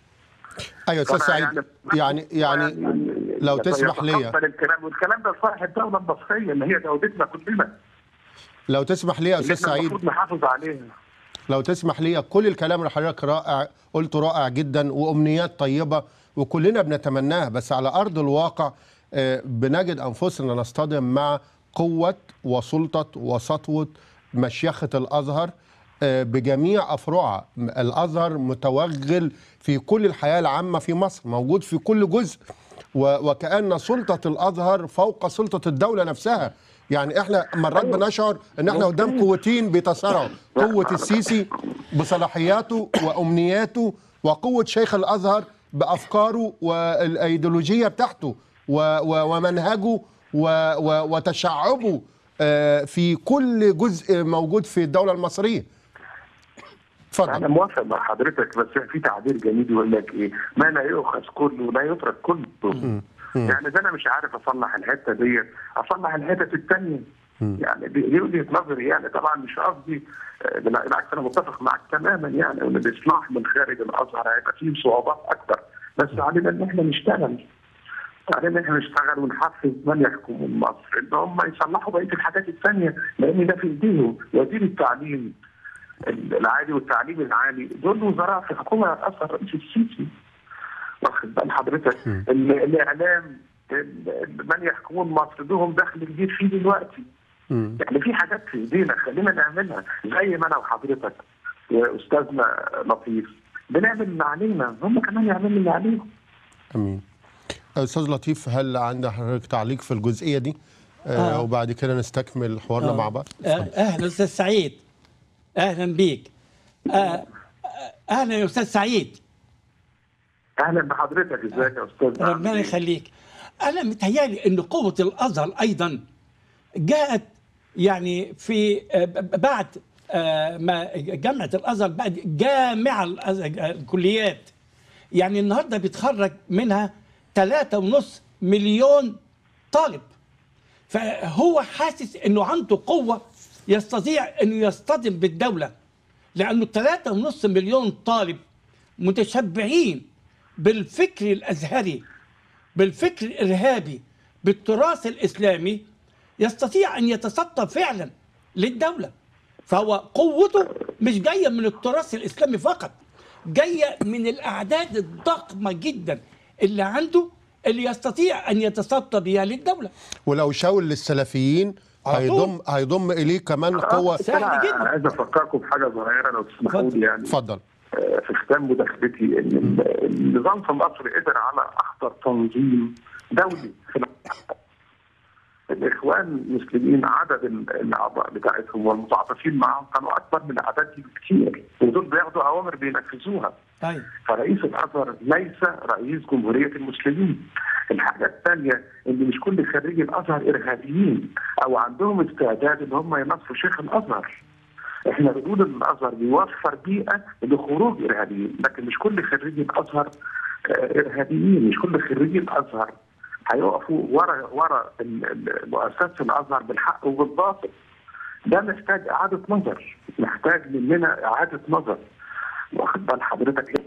ايوه استاذ فأنا سعيد يعني يعني لو تسمح لي يتقبل الكلام والكلام ده لصالح الدوله المصريه اللي هي دولتنا كلنا لو تسمح لي يا اللي استاذ احنا سعيد المفروض نحافظ عليها لو تسمح لي كل الكلام اللي حضرتك رائع قلته رائع جدا وامنيات طيبه وكلنا بنتمناها بس على ارض الواقع آه، بنجد انفسنا نصطدم مع قوه وسلطه وسطوه مشيخه الازهر آه، بجميع افرعها م- الازهر متوغل في كل الحياه العامه في مصر موجود في كل جزء و- وكأن سلطة الأزهر فوق سلطة الدولة نفسها يعني احنا مرات بنشعر ان احنا قدام قوتين بيتصارعوا قوة السيسي بصلاحياته وأمنياته وقوة شيخ الأزهر بأفكاره والأيديولوجية بتاعته و- و- ومنهجه و- و- وتشعبه آه، في كل جزء موجود في الدولة المصرية انا اتفضل موافق مع حضرتك بس في تعبير جميل يقول لك ايه ما لا يؤخذ كله لا يترك كله يعني ده انا مش عارف اصلح الحته ديت اصلح الحته الثانيه يعني دي دي وجهه نظري يعني طبعا مش قصدي آه، بالعكس انا متفق معك تماما يعني ان الاصلاح من خارج الازهر هيبقى فيه صعوبات اكثر بس علينا ان احنا نشتغل علينا ان احنا نشتغل ونحفز من يحكمون مصر ان هم يصلحوا بقيه الحاجات الثانيه لان ده في ايديهم وزير التعليم العالي والتعليم العالي دول وزراء في حكومه اثر الرئيس السيسي واخد بال حضرتك ال- الاعلام ال- ال- من يحكمون مصر لهم دخل كبير فيه دلوقتي مم. يعني في حاجات في ايدينا خلينا نعملها زي ما انا وحضرتك واستاذنا لطيف بنعمل اللي علينا هم كمان يعملوا اللي عليهم امين استاذ لطيف هل عند حضرتك تعليق في الجزئيه دي آه. آه. وبعد كده نستكمل حوارنا آه. مع بعض آه، اهلا استاذ سعيد اهلا بيك آه، آه، اهلا يا استاذ سعيد اهلا بحضرتك ازيك يا استاذ ربنا يخليك انا متهيالي ان قوه الازهر ايضا جاءت يعني في آه، ب- بعد آه، ما جامعه الازهر بعد جامع الأزهر- الكليات يعني النهارده بيتخرج منها ثلاثة ونص مليون طالب فهو حاسس انه عنده قوه يستطيع انه يصطدم بالدوله لانه ثلاثة ونص مليون طالب متشبعين بالفكر الازهري بالفكر الارهابي بالتراث الاسلامي يستطيع ان يتصدى فعلا للدوله فهو قوته مش جايه من التراث الاسلامي فقط جايه من الاعداد الضخمه جدا اللي عنده اللي يستطيع ان يتصدى بها للدوله ولو شاور للسلفيين على طول. هيضم هيضم اليه كمان قوه سهل أنا جدا. عايز افكركم بحاجه صغيره لو تسمحوا اتفضل. لي يعني اتفضل آه، في ختام مداخلتي ان ال- النظام في مصر قدر على اخطر تنظيم دولي في العالم. الاخوان المسلمين عدد ال- الاعضاء بتاعتهم والمتعاطفين معهم كانوا اكبر من الاعداد دي بكثير ودول بياخدوا اوامر بينفذوها طيب فرئيس الازهر ليس رئيس جمهوريه المسلمين. الحاجه الثانيه ان مش كل خريجي الازهر ارهابيين او عندهم استعداد ان هم ينصروا شيخ الازهر. احنا بنقول ان الازهر بيوفر بيئه لخروج ارهابيين، لكن مش كل خريجي الازهر آه، ارهابيين، مش كل خريجي الازهر هيقفوا ورا ورا ال- ال- مؤسسه الازهر بالحق وبالباطل. ده محتاج اعاده نظر، محتاج مننا اعاده نظر. واخد بال حضرتك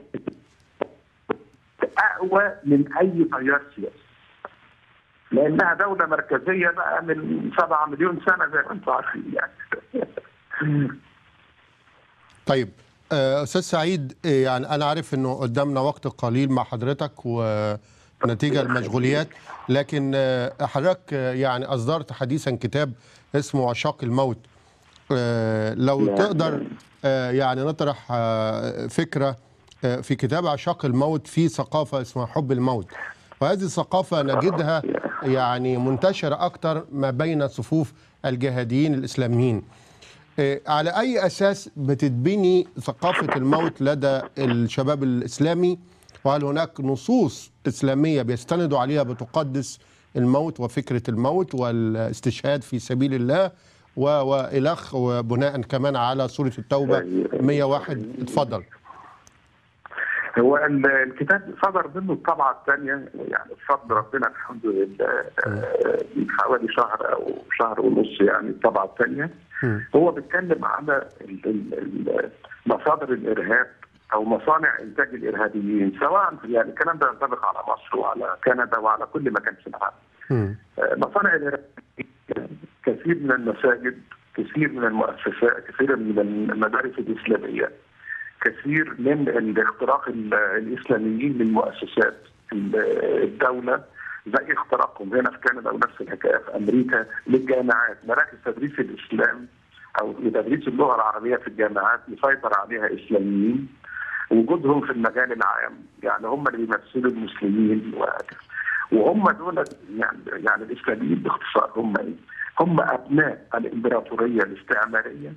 اقوى من اي تيار سياسي لانها دوله مركزيه بقى من 7 مليون سنه زي ما انتم عارفين يعني طيب آه، استاذ سعيد آه، يعني انا عارف انه قدامنا وقت قليل مع حضرتك ونتيجه المشغوليات لكن آه، حضرتك آه، يعني اصدرت حديثا كتاب اسمه عشاق الموت آه، لو نعم. تقدر آه، يعني نطرح آه، فكره آه، في كتاب عشاق الموت في ثقافه اسمها حب الموت وهذه الثقافه نجدها يعني منتشره اكتر ما بين صفوف الجهاديين الاسلاميين آه، على أي أساس بتتبني ثقافة الموت لدى الشباب الإسلامي وهل هناك نصوص إسلامية بيستندوا عليها بتقدس الموت وفكرة الموت والاستشهاد في سبيل الله و- وإلخ وبناء كمان على سورة التوبة 101 اتفضل هو ال- الكتاب صدر منه الطبعه الثانيه يعني بفضل ربنا الحمد لله آه، من حوالي شهر او شهر ونص يعني الطبعه الثانيه مم. هو بيتكلم على ال- ال- ال- مصادر الارهاب او مصانع انتاج الارهابيين سواء يعني الكلام ده ينطبق على مصر وعلى كندا وعلى كل مكان في العالم مم. آه، مصانع الارهاب كثير من المساجد كثير من المؤسسات كثير من المدارس الاسلاميه كثير من الاختراق ال- الاسلاميين للمؤسسات ال- الدوله زي اختراقهم هنا في كندا ونفس الحكايه في امريكا للجامعات مراكز تدريس الاسلام او لتدريس اللغه العربيه في الجامعات يسيطر عليها اسلاميين وجودهم في المجال العام يعني هم اللي بيمثلوا المسلمين وهكذا وهم دول يعني يعني الاسلاميين باختصار هم ايه؟ هم ابناء الامبراطوريه الاستعماريه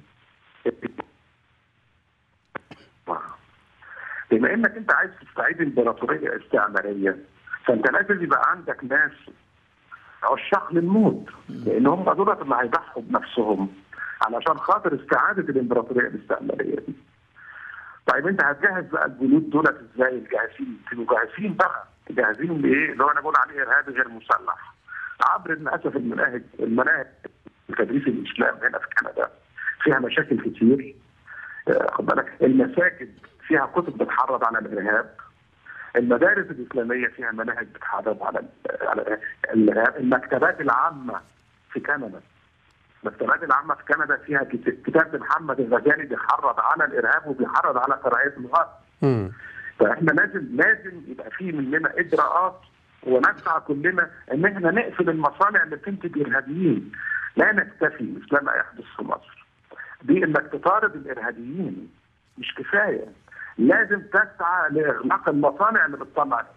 بما انك انت عايز تستعيد امبراطوريه استعماريه فانت لازم يبقى عندك ناس عشاق للموت لان هم دول اللي هيضحوا بنفسهم علشان خاطر استعاده الامبراطوريه الاستعماريه دي. طيب انت هتجهز بقى الجنود دولت ازاي الجاهزين؟ تبقوا جاهزين بقى جاهزين لايه؟ اللي هو انا بقول عليه ارهابي غير مسلح. عبر للاسف المناهج المناهج تدريس الاسلام هنا في كندا فيها مشاكل كتير آه، خد بالك المساجد فيها كتب بتحرض على الارهاب المدارس الاسلاميه فيها مناهج بتحرض على ال- على الارهاب المكتبات العامه في كندا المكتبات العامه في كندا فيها كت- كتاب محمد الغزالي بيحرض على الارهاب وبيحرض على كراهيه الغرب مم. فاحنا لازم لازم يبقى في مننا اجراءات ونسعى كلنا ان احنا نقفل المصانع اللي بتنتج ارهابيين لا نكتفي مثل ما يحدث في مصر بانك تطارد الارهابيين مش كفايه لازم تسعى لاغلاق المصانع اللي بتطلع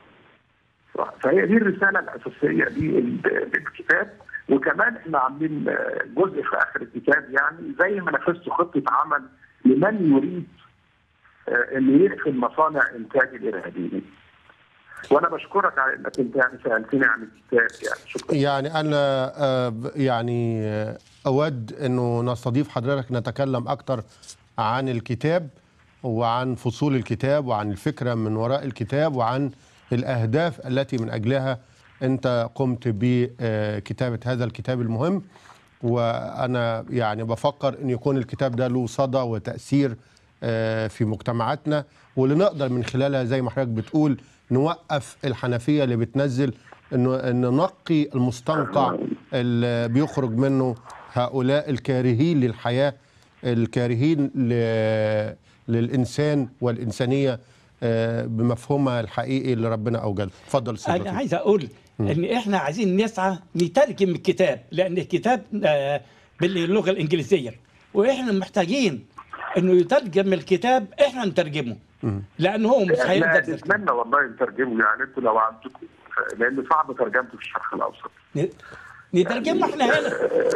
فهي دي الرساله الاساسيه لل- للكتاب وكمان احنا عاملين آه، جزء في اخر الكتاب يعني زي ما نفذت خطه عمل لمن يريد آه، انه يقفل مصانع انتاج الارهابيين. وانا بشكرك على انك انت يعني سالتني عن الكتاب يعني شكرا. يعني أنا آه، ب- يعني آه، أود أنه نستضيف حضرتك نتكلم أكتر عن الكتاب وعن فصول الكتاب وعن الفكرة من وراء الكتاب وعن الأهداف التي من أجلها أنت قمت بكتابة هذا الكتاب المهم وأنا يعني بفكر أن يكون الكتاب ده له صدى وتأثير آه، في مجتمعاتنا واللي نقدر من خلالها زي ما حضرتك بتقول نوقف الحنفية اللي بتنزل انه ان ننقي المستنقع اللي بيخرج منه هؤلاء الكارهين للحياه الكارهين ل- للانسان والانسانيه آه، بمفهومها الحقيقي اللي ربنا اوجده اتفضل استاذ انا لطيف. عايز اقول ان احنا عايزين نسعى نترجم الكتاب لان الكتاب آه، باللغه الانجليزيه واحنا محتاجين انه يترجم الكتاب احنا نترجمه لان هو مش احنا هيقدر يترجم. نتمنى والله نترجمه يعني انتوا لو عندكم لان صعب ترجمته في الشرق الاوسط ن- نترجمه احنا هنا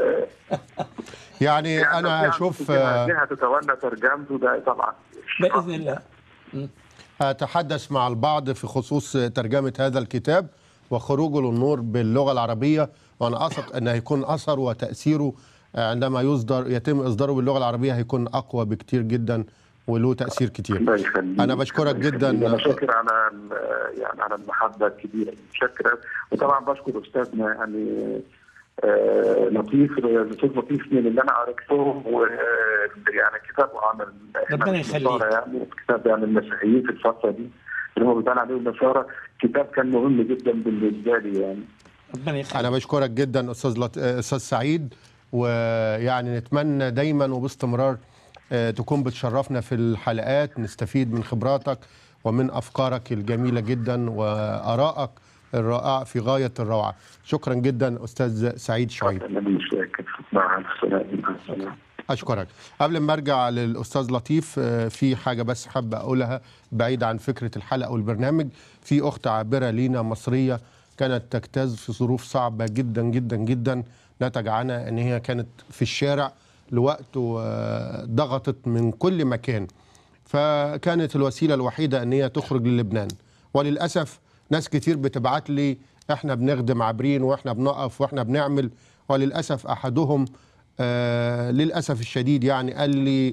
يعني يعني انا لو في اشوف عندكم آه، جهه تتولى ترجمته ده طبعا باذن الله أتحدث مع البعض في خصوص ترجمة هذا الكتاب وخروجه للنور باللغة العربية وأنا أثق أن هيكون أثر وتأثيره عندما يصدر يتم إصداره باللغة العربية هيكون أقوى بكتير جدا وله تأثير كتير الله يخليك أنا بشكرك الله جدا. يخليك. انا شاكر على ال- يعني على المحبه الكبيره متشكر وطبعا بشكر استاذنا يعني آه، لطيف الاستاذ لطيف من اللي انا قريتهم ويعني كتابه عن ال- ربنا يخليك. النصارى يعني كتاب يعني المسيحيين في الفتره دي اللي هم بيتقال عليهم النصارى كتاب كان مهم جدا بالنسبه لي يعني ربنا يخليك أنا بشكرك جدا أستاذ لط... أستاذ سعيد ويعني نتمنى دايما وباستمرار آه، تكون بتشرفنا في الحلقات نستفيد من خبراتك ومن أفكارك الجميلة جدا وآرائك الرائعة في غاية الروعة شكرا جدا أستاذ سعيد شعيب انا مش فاكر مع السلامه مع السلامه اشكرك قبل ما ارجع للاستاذ لطيف آه، في حاجه بس حابه اقولها بعيد عن فكره الحلقه والبرنامج في اخت عابره لينا مصريه كانت تجتاز في ظروف صعبه جدا جدا جدا نتج عنها ان هي كانت في الشارع لوقت وضغطت من كل مكان فكانت الوسيله الوحيده ان هي تخرج للبنان وللاسف ناس كتير بتبعت لي احنا بنخدم عابرين واحنا بنقف واحنا بنعمل وللاسف احدهم آه للاسف الشديد يعني قال لي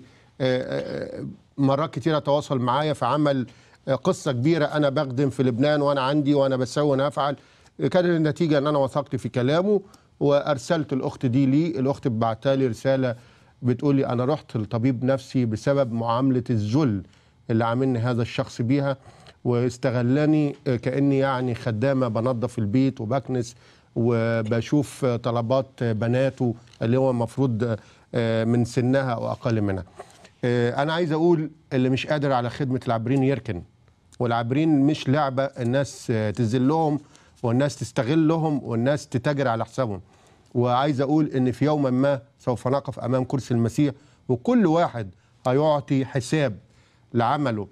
آه آه مرات كتيره تواصل معايا فعمل آه قصه كبيره انا بخدم في لبنان وانا عندي وانا بسوي وانا افعل كان النتيجه ان انا وثقت في كلامه وارسلت الاخت دي لي الاخت بعتها لي رساله بتقول لي انا رحت لطبيب نفسي بسبب معامله الذل اللي عاملني هذا الشخص بيها واستغلني آه، كاني يعني خدامه بنظف البيت وبكنس وبشوف آه، طلبات آه، بناته اللي هو المفروض آه، من سنها او اقل منها. آه، انا عايز اقول اللي مش قادر على خدمه العابرين يركن والعابرين مش لعبه الناس آه، تذلهم والناس تستغلهم والناس تتاجر على حسابهم. وعايز اقول ان في يوم ما سوف نقف امام كرسي المسيح وكل واحد هيعطي حساب لعمله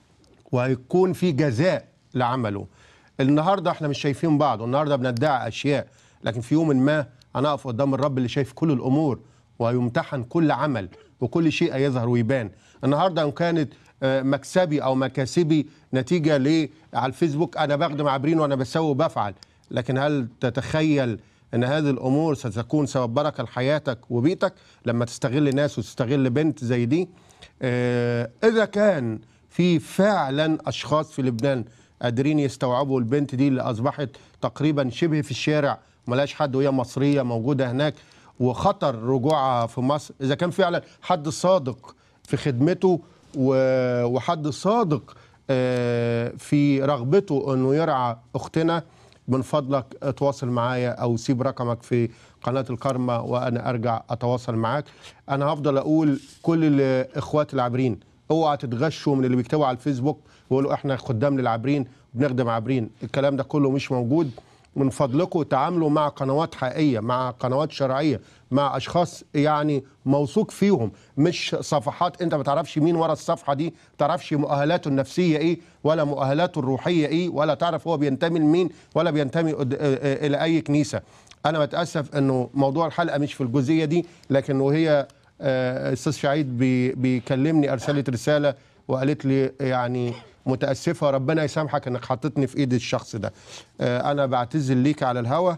وهيكون في جزاء لعمله النهارده احنا مش شايفين بعض والنهارده بندعي اشياء لكن في يوم ما هنقف قدام الرب اللي شايف كل الامور ويمتحن كل عمل وكل شيء يظهر ويبان النهارده ان كانت آه، مكسبي او مكاسبي نتيجه ل على الفيسبوك انا بخدم عابرين وانا بسوي وبفعل لكن هل تتخيل ان هذه الامور ستكون سبب بركه لحياتك وبيتك لما تستغل ناس وتستغل بنت زي دي آه، اذا كان في فعلا اشخاص في لبنان قادرين يستوعبوا البنت دي اللي اصبحت تقريبا شبه في الشارع ملاش حد وهي مصريه موجوده هناك وخطر رجوعها في مصر اذا كان فعلا حد صادق في خدمته و- وحد صادق آه، في رغبته انه يرعى اختنا من فضلك تواصل معايا او سيب رقمك في قناه الكرمة وانا ارجع اتواصل معاك انا هفضل اقول كل الاخوات العابرين اوعى تتغشوا من اللي بيكتبوا على الفيسبوك ويقولوا احنا خدام للعابرين بنخدم عابرين الكلام ده كله مش موجود من فضلكم تعاملوا مع قنوات حقيقيه مع قنوات شرعيه مع اشخاص يعني موثوق فيهم مش صفحات انت ما تعرفش مين ورا الصفحه دي ما تعرفش مؤهلاته النفسيه ايه ولا مؤهلاته الروحيه ايه ولا تعرف هو بينتمي لمين ولا بينتمي قد- آه، آه، الى اي كنيسه انا بتاسف انه موضوع الحلقه مش في الجزئيه دي لكن وهي آه، استاذ سعيد بي- بيكلمني ارسلت رساله وقالت لي يعني متاسفه ربنا يسامحك انك حطيتني في ايد الشخص ده آه، انا بعتذر ليك على الهوا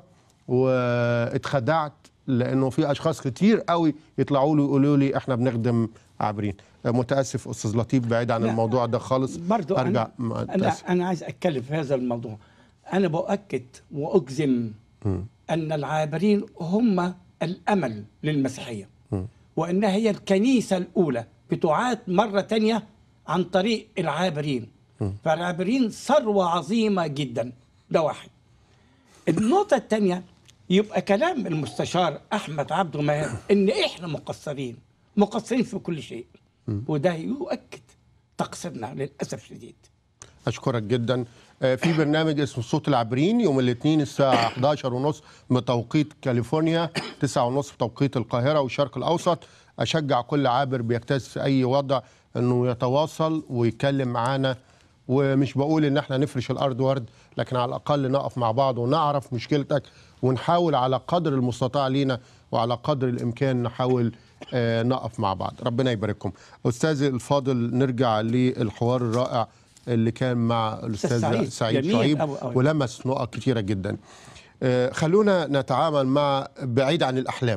واتخدعت لانه في اشخاص كتير قوي يطلعوا لي يقولوا لي احنا بنخدم عابرين آه، متاسف استاذ لطيف بعيد عن لا. الموضوع ده خالص برضو ارجع أنا, مع- أنا, متأسف. أنا عايز أتكلم في هذا الموضوع أنا بؤكد وأجزم أن العابرين هم الأمل للمسيحية وأنها هي الكنيسة الأولى بتعاد مرة تانية عن طريق العابرين فالعابرين ثروة عظيمة جدا ده واحد النقطة الثانية يبقى كلام المستشار أحمد عبد ماهر إن إحنا مقصرين مقصرين في كل شيء وده يؤكد تقصيرنا للاسف الشديد اشكرك جدا آه، في برنامج اسمه صوت العابرين يوم الاثنين الساعه 11 ونص بتوقيت كاليفورنيا 9 ونص بتوقيت القاهره والشرق الاوسط اشجع كل عابر بيجتاز في اي وضع انه يتواصل ويتكلم معانا ومش بقول ان احنا نفرش الارض ورد لكن على الاقل نقف مع بعض ونعرف مشكلتك ونحاول على قدر المستطاع لينا وعلى قدر الامكان نحاول آه، نقف مع بعض ربنا يبارككم استاذي الفاضل نرجع للحوار الرائع اللي كان مع الاستاذ سعيد. سعيد جميل شعيب أوي أوي. ولمس نقط كتيره جدا آه، خلونا نتعامل مع بعيد عن الاحلام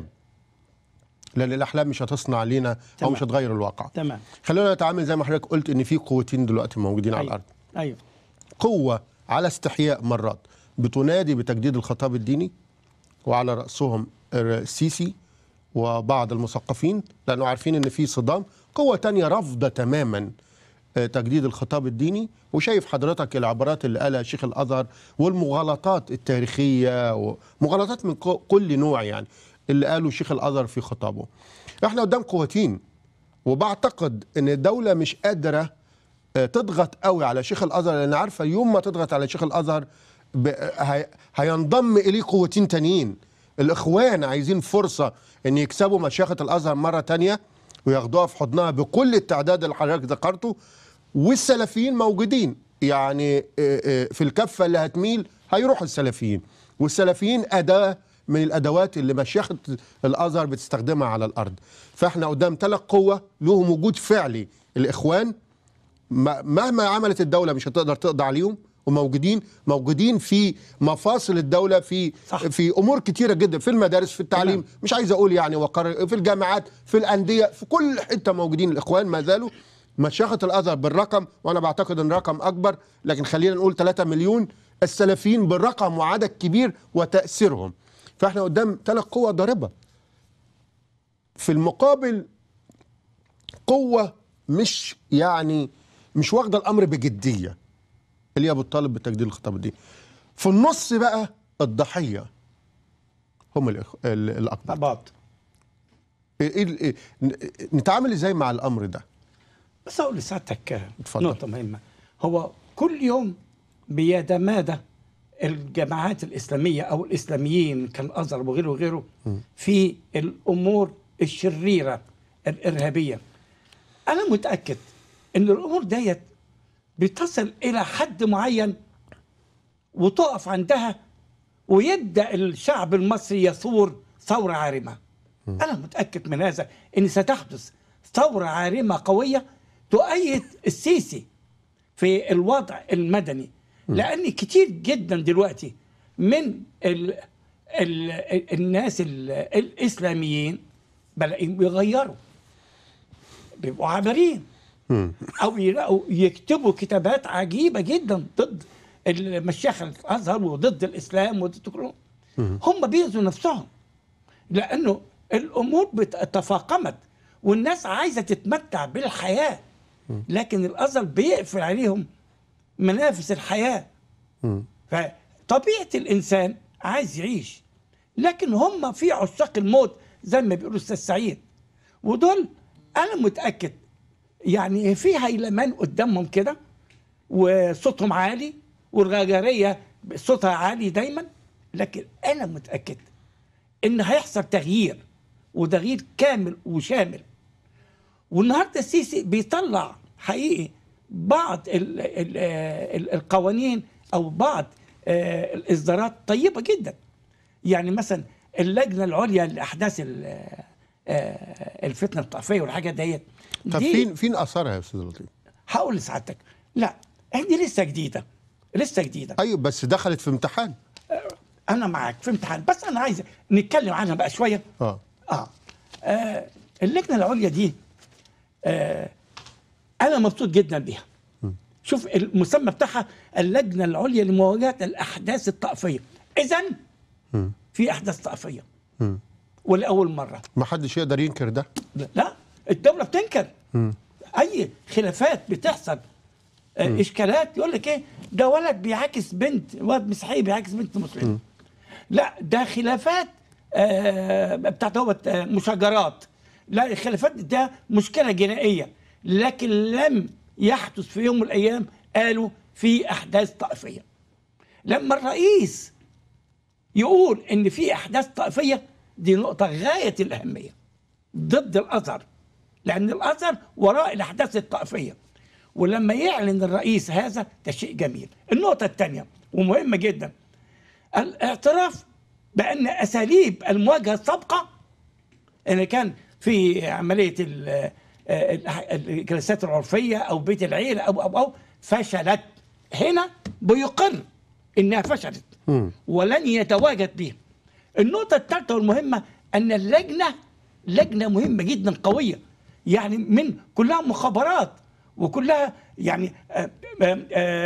لان الاحلام مش هتصنع لينا او تمام. مش هتغير الواقع تمام خلونا نتعامل زي ما حضرتك قلت ان في قوتين دلوقتي موجودين على الارض ايوه قوه على استحياء مرات بتنادي بتجديد الخطاب الديني وعلى راسهم السيسي وبعض المثقفين لانه عارفين ان في صدام قوه تانية رافضه تماما آه، تجديد الخطاب الديني وشايف حضرتك العبارات اللي قالها شيخ الازهر والمغالطات التاريخيه ومغالطات من ك- كل نوع يعني اللي قاله شيخ الازهر في خطابه احنا قدام قوتين وبعتقد ان الدوله مش قادره آه، تضغط قوي على شيخ الازهر لان عارفه يوم ما تضغط على شيخ الازهر ب- هي- هينضم اليه قوتين تانيين الاخوان عايزين فرصه ان يكسبوا مشيخه الازهر مره تانية وياخدوها في حضنها بكل التعداد اللي حضرتك ذكرته والسلفيين موجودين يعني آه، آه، في الكفه اللي هتميل هيروحوا السلفيين والسلفيين اداه من الادوات اللي مشيخه الازهر بتستخدمها على الارض فاحنا قدام ثلاث قوه لهم وجود فعلي الاخوان ما- مهما عملت الدوله مش هتقدر تقضي عليهم وموجودين موجودين في مفاصل الدوله في صح. في امور كتيره جدا في المدارس في التعليم تمام. مش عايز اقول يعني وقر في الجامعات في الانديه في كل حته موجودين الاخوان ما زالوا مشيخه الازهر بالرقم وانا بعتقد ان رقم اكبر لكن خلينا نقول 3 مليون السلفيين بالرقم وعدد كبير وتاثيرهم فاحنا قدام ثلاث قوى ضاربه في المقابل قوة مش يعني مش واخدة الأمر بجدية اللي هي بتطالب بتجديد الخطاب الديني في النص بقى الضحية هم الإخ... ال- الأكبر بعض إيه ال- إيه ن- نتعامل إزاي مع الأمر ده بس اقول لسعادتك اتفضل. نقطه مهمه هو كل يوم بيتمادى الجماعات الاسلاميه او الاسلاميين كالازهر وغيره وغيره في الامور الشريره الارهابيه انا متاكد ان الامور ديت بتصل الى حد معين وتقف عندها ويبدا الشعب المصري يثور ثوره عارمه انا متاكد من هذا ان ستحدث ثوره عارمه قويه تؤيد السيسي في الوضع المدني لان كتير جدا دلوقتي من ال ال الناس ال الاسلاميين بلاقيهم بيغيروا بيبقوا عابرين او يلاقوا يكتبوا كتابات عجيبه جدا ضد المشيخه الازهر وضد الاسلام وضد كلهم هم بيأذوا نفسهم لانه الامور بت- تفاقمت والناس عايزه تتمتع بالحياه لكن الازهر بيقفل عليهم منافس الحياه فطبيعه الانسان عايز يعيش لكن هم في عشاق الموت زي ما بيقولوا استاذ سعيد ودول انا متاكد يعني في هيلمان قدامهم كده وصوتهم عالي والغجريه صوتها عالي دايما لكن انا متاكد ان هيحصل تغيير وتغيير كامل وشامل والنهارده السيسي بيطلع حقيقي بعض ال ال ال القوانين او بعض آه، الاصدارات طيبه جدا يعني مثلا اللجنه العليا لاحداث ال- آه، الفتنه الطائفيه والحاجات ديت طب دي فين فين أثرها يا أستاذ لطيف هقول لسعادتك لا دي لسه جديده لسه جديده أيوة بس دخلت في امتحان انا معاك في امتحان بس انا عايز نتكلم عنها بقى شويه آه. اه, آه اللجنه العليا دي آه انا مبسوط جدا بيها شوف المسمى بتاعها اللجنه العليا لمواجهه الاحداث الطائفيه اذا في احداث طائفيه ولاول مره ما حدش يقدر ينكر ده لا الدوله بتنكر اي خلافات بتحصل آه، اشكالات يقول لك ايه ده ولد بيعاكس بنت واد مسيحي بيعاكس بنت مسلمه لا ده خلافات آه بتاعت هو مشاجرات لا الخلافات ده مشكله جنائيه لكن لم يحدث في يوم من الايام قالوا في احداث طائفيه لما الرئيس يقول ان في احداث طائفيه دي نقطه غايه الاهميه ضد الازهر لان الازهر وراء الاحداث الطائفيه ولما يعلن الرئيس هذا ده شيء جميل النقطه الثانيه ومهمه جدا الاعتراف بان اساليب المواجهه السابقه اللي كان في عمليه ال- ال- الجلسات العرفيه او بيت العيله او او او فشلت هنا بيقر انها فشلت ولن يتواجد بها النقطه الثالثه والمهمه ان اللجنه لجنه مهمه جدا قويه يعني من كلها مخابرات وكلها يعني آه، آه،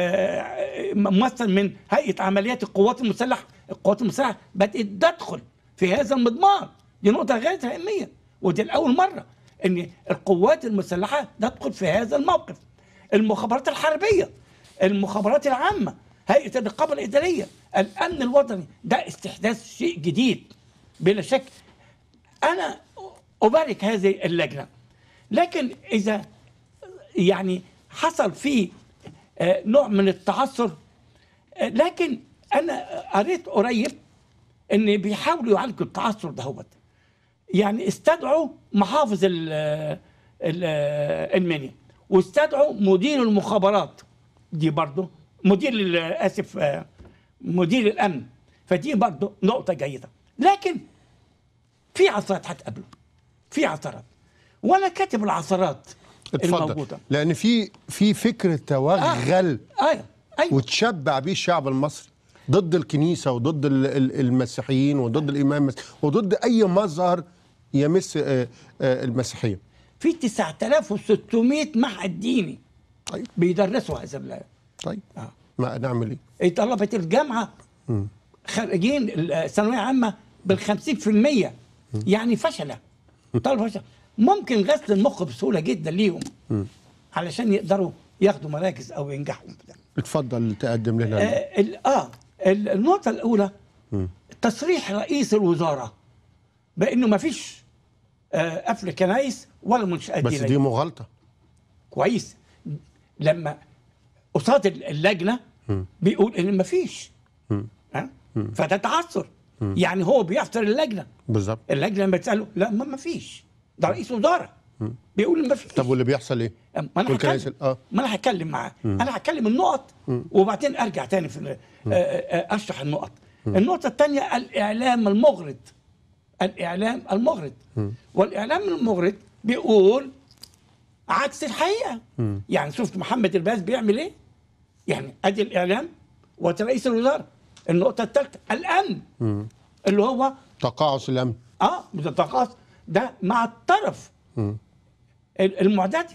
آه، ممثل من هيئه عمليات القوات المسلحه القوات المسلحه بدات تدخل في هذا المضمار دي نقطه غايه اهميه ودي الاول مره ان القوات المسلحه تدخل في هذا الموقف المخابرات الحربيه المخابرات العامه هيئه الرقابه الاداريه الامن الوطني ده استحداث شيء جديد بلا شك انا ابارك هذه اللجنه لكن اذا يعني حصل فيه آه، نوع من التعثر آه، لكن انا قريت قريب ان بيحاولوا يعالجوا التعثر دهوت يعني استدعوا محافظ ال ال المنيا واستدعوا مدير المخابرات دي برضه مدير ال- اسف آه، مدير الامن فدي برضه نقطه جيده لكن في عثرات هتقابله في عثرات وانا كاتب العثرات اتفضل الموجوده لان في في فكر توغل ايوه ايوه وتشبع بيه الشعب المصري ضد الكنيسه وضد ال- ال- المسيحيين وضد الامام المس- وضد اي مظهر يمس آه، آه، المسيحيه في 9600 معهد ديني طيب بيدرسوا هذا ال- طيب آه. ما نعمل ايه طلبة الجامعة خارجين الثانوية عامة بالخمسين في المية يعني فشلة طلبة فشل ممكن غسل المخ بسهولة جدا ليهم علشان يقدروا ياخدوا مراكز أو ينجحوا في ده. اتفضل تقدم لنا آه, ال- آه ال- النقطة الأولى تصريح رئيس الوزارة بأنه ما فيش آه قفل كنايس ولا منشآت بس دينية. دي مغالطه كويس لما قصاد اللجنه بيقول ان مفيش ها فده تعثر يعني هو بيعثر اللجنه بالظبط اللجنه لما تساله لا ما مفيش ده رئيس وزاره بيقول ما فيش طب واللي بيحصل ايه ما انا والكنائس هتكلم ال- اه ما انا هتكلم معاه انا هتكلم النقط وبعدين ارجع تاني في ال- آه، آه، اشرح النقط النقطه الثانيه الاعلام المغرض الاعلام المغرض والاعلام المغرض بيقول عكس الحقيقه يعني شفت محمد الباز بيعمل ايه يعني ادي الاعلام وادي رئيس الوزراء النقطه الثالثه الامن اللي هو تقاعس الامن اه متقاص ده مع الطرف ال- المعتدي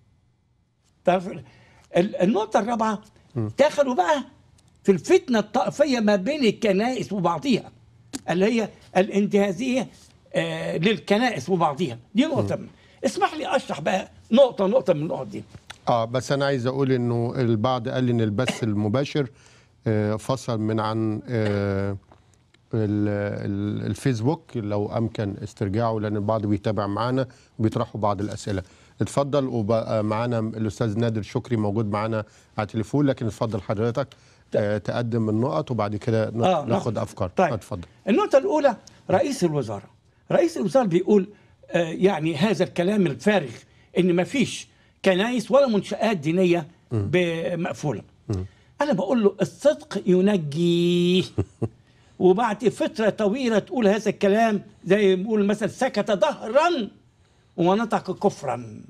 طرف ال- ال- النقطة الرابعة دخلوا بقى في الفتنة الطائفية ما بين الكنائس وبعضها اللي هي الانتهازية آه للكنائس وبعضها دي نقطة من. اسمح لي اشرح بقى نقطة نقطة من النقط دي اه بس انا عايز اقول انه البعض قال ان البث المباشر آه، فصل من عن آه، ال- ال- الفيسبوك لو امكن استرجاعه لان البعض بيتابع معانا وبيطرحوا بعض الاسئله اتفضل وبقى معانا الاستاذ نادر شكري موجود معانا على التليفون لكن اتفضل حضرتك آه، تقدم النقط وبعد كده ن- آه، ناخد ناخد. افكار طيب. اتفضل النقطة الأولى رئيس الوزراء رئيس الوزراء بيقول آه يعني هذا الكلام الفارغ إن ما فيش كنايس ولا منشآت دينية ب- مقفولة أنا بقول له الصدق ينجي وبعد فترة طويلة تقول هذا الكلام زي ما بيقول مثلا سكت ظهرا ونطق كفرا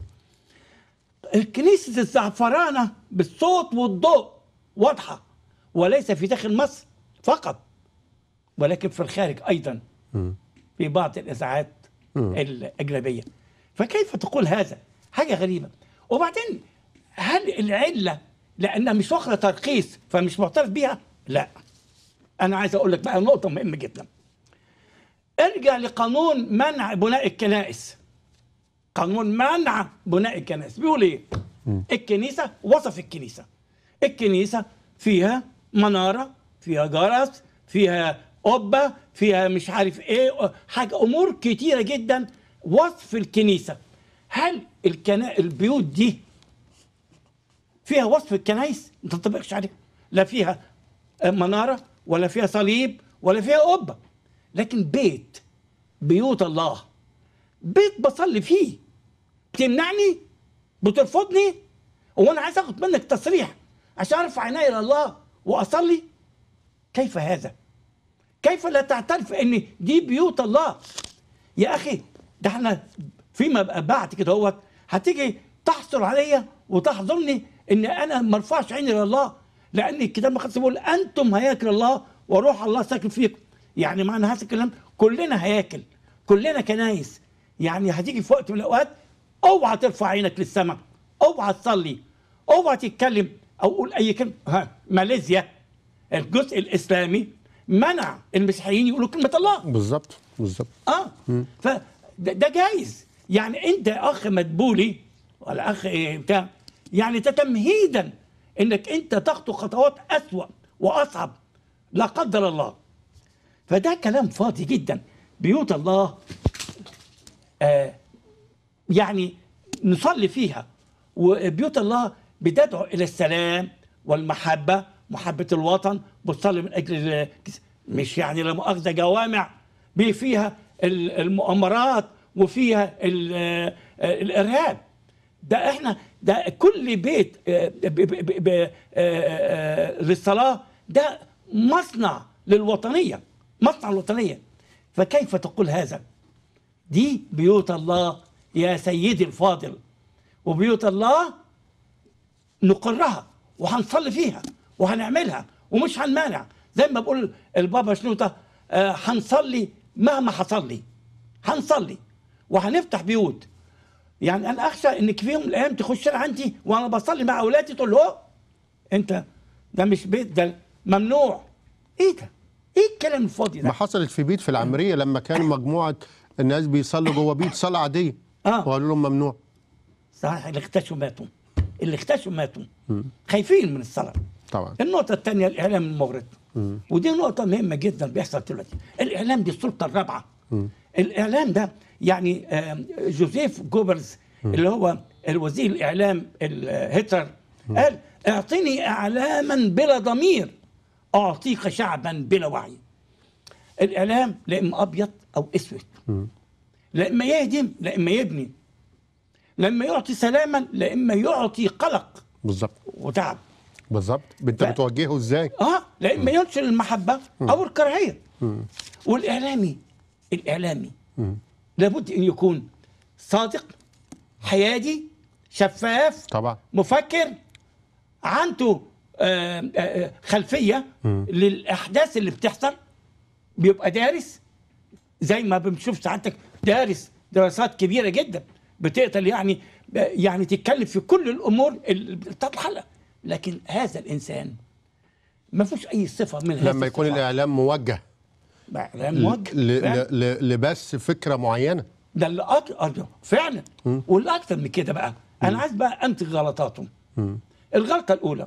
الكنيسة الزعفرانة بالصوت والضوء واضحة وليس في داخل مصر فقط ولكن في الخارج أيضا في بعض الإذاعات الأجنبية فكيف تقول هذا حاجة غريبة وبعدين هل العلة لأنها مش واخدة ترخيص فمش معترف بيها لا أنا عايز أقول لك بقى نقطة مهمة جدا ارجع لقانون منع بناء الكنائس قانون منع بناء الكنائس بيقول ايه الكنيسه وصف الكنيسه الكنيسه فيها مناره فيها جرس فيها قبه فيها مش عارف ايه حاجه امور كتيره جدا وصف الكنيسه هل الكنا... البيوت دي فيها وصف الكنائس ما تنطبقش عليها لا فيها مناره ولا فيها صليب ولا فيها قبه لكن بيت بيوت الله بيت بصلي فيه بتمنعني بترفضني هو انا عايز اخد منك تصريح عشان ارفع عيني الى الله واصلي كيف هذا كيف لا تعترف ان دي بيوت الله يا اخي ده احنا فيما بعد كده هو هتيجي تحصل عليا وتحضرني ان انا ما ارفعش عيني لله لان الكتاب المقدس بيقول انتم هياكل الله وروح الله ساكن فيكم يعني معنى هذا الكلام كلنا هياكل كلنا كنايس يعني هتيجي في وقت من الاوقات اوعى ترفع عينك للسماء اوعى تصلي اوعى تتكلم او قول اي كلمه ها ماليزيا الجزء الاسلامي منع المسيحيين يقولوا كلمه الله بالظبط بالظبط اه ف ده ده جايز يعني انت يا اخ مدبولي ولا اخ إيه بتاع يعني ده تمهيدا انك انت تخطو خطوات اسوا واصعب لا قدر الله فده كلام فاضي جدا بيوت الله آه يعني نصلي فيها وبيوت الله بتدعو الى السلام والمحبه محبه الوطن بتصلي من اجل ال- مش يعني لا مؤاخذه جوامع بي فيها ال- المؤامرات وفيها ال- آه، الارهاب ده احنا ده كل بيت آه، ب- ب- ب- ب- آه، آه، للصلاه ده مصنع للوطنيه مصنع الوطنيه فكيف تقول هذا؟ دي بيوت الله يا سيدي الفاضل وبيوت الله نقرها وهنصلي فيها وهنعملها ومش هنمانع زي ما بقول البابا شنوطه آه، هنصلي مهما حصل لي هنصلي وهنفتح بيوت يعني انا اخشى انك في يوم من الايام تخش أنا عندي وانا بصلي مع اولادي تقول له انت ده مش بيت ده ممنوع ايه ده؟ ايه الكلام الفاضي ما ده؟ حصلت في بيت في العمريه لما كان مجموعه الناس بيصلوا جوه بيت صلاه عاديه آه. وقالوا لهم ممنوع صحيح اللي اختشوا ماتوا اللي اختشوا ماتوا خايفين من الصلاه طبعا النقطة الثانية الإعلام المغرض ودي نقطة مهمة جدا بيحصل دلوقتي الإعلام دي السلطة الرابعة الإعلام ده يعني آم، جوزيف جوبرز اللي هو الوزير الإعلام ال- هتلر قال اعطني إعلاما بلا ضمير أعطيك شعبا بلا وعي الإعلام لا إما أبيض أو أسود لا إما يهدم لا إما يبني لا إما يعطي سلاما لا إما يعطي قلق بالظبط وتعب بالظبط انت لا. بتوجهه ازاي اه لا اما ينشر المحبه او الكراهيه والاعلامي الاعلامي لابد ان يكون صادق حيادي شفاف طبعا مفكر عنده آه، آه، خلفيه للاحداث اللي بتحصل بيبقى دارس زي ما بنشوف سعادتك دارس دراسات كبيره جدا بتقدر يعني يعني تتكلم في كل الامور اللي بتاعت الحلقه لكن هذا الانسان ما فيش اي صفه من هذه لما يكون الصفات. الاعلام موجه اعلام موجه ل- فعلا. ل- ل- لبث فكره معينه ده اللي أكتر فعلا واللي اكتر من كده بقى انا عايز بقى انتج غلطاتهم الغلطه الاولى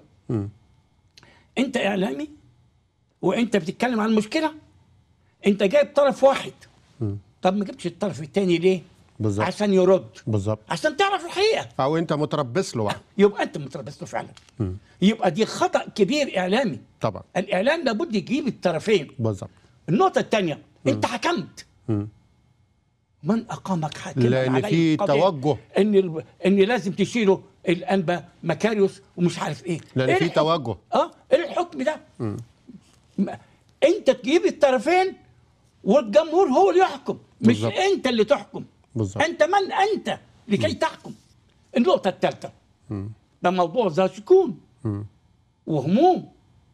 انت اعلامي وانت بتتكلم عن المشكله انت جايب طرف واحد طب ما جبتش الطرف الثاني ليه بالظبط. عشان يرد بالظبط عشان تعرف الحقيقه او انت متربص له بقى. يبقى انت متربص له فعلا يبقى دي خطا كبير اعلامي طبعا الاعلام لابد يجيب الطرفين بالظبط النقطه الثانيه انت حكمت من اقامك حاكما لأن علي في قضية توجه. ان ال... ان لازم تشيله الانبا مكاريوس ومش عارف ايه لأن إيه في الحكم؟ توجه. اه ايه الحكم ده ما- انت تجيب الطرفين والجمهور هو اللي يحكم مش بالظبط. انت اللي تحكم بالظبط. انت من انت لكي تحكم النقطه الثالثه ده موضوع ذا شكون وهموم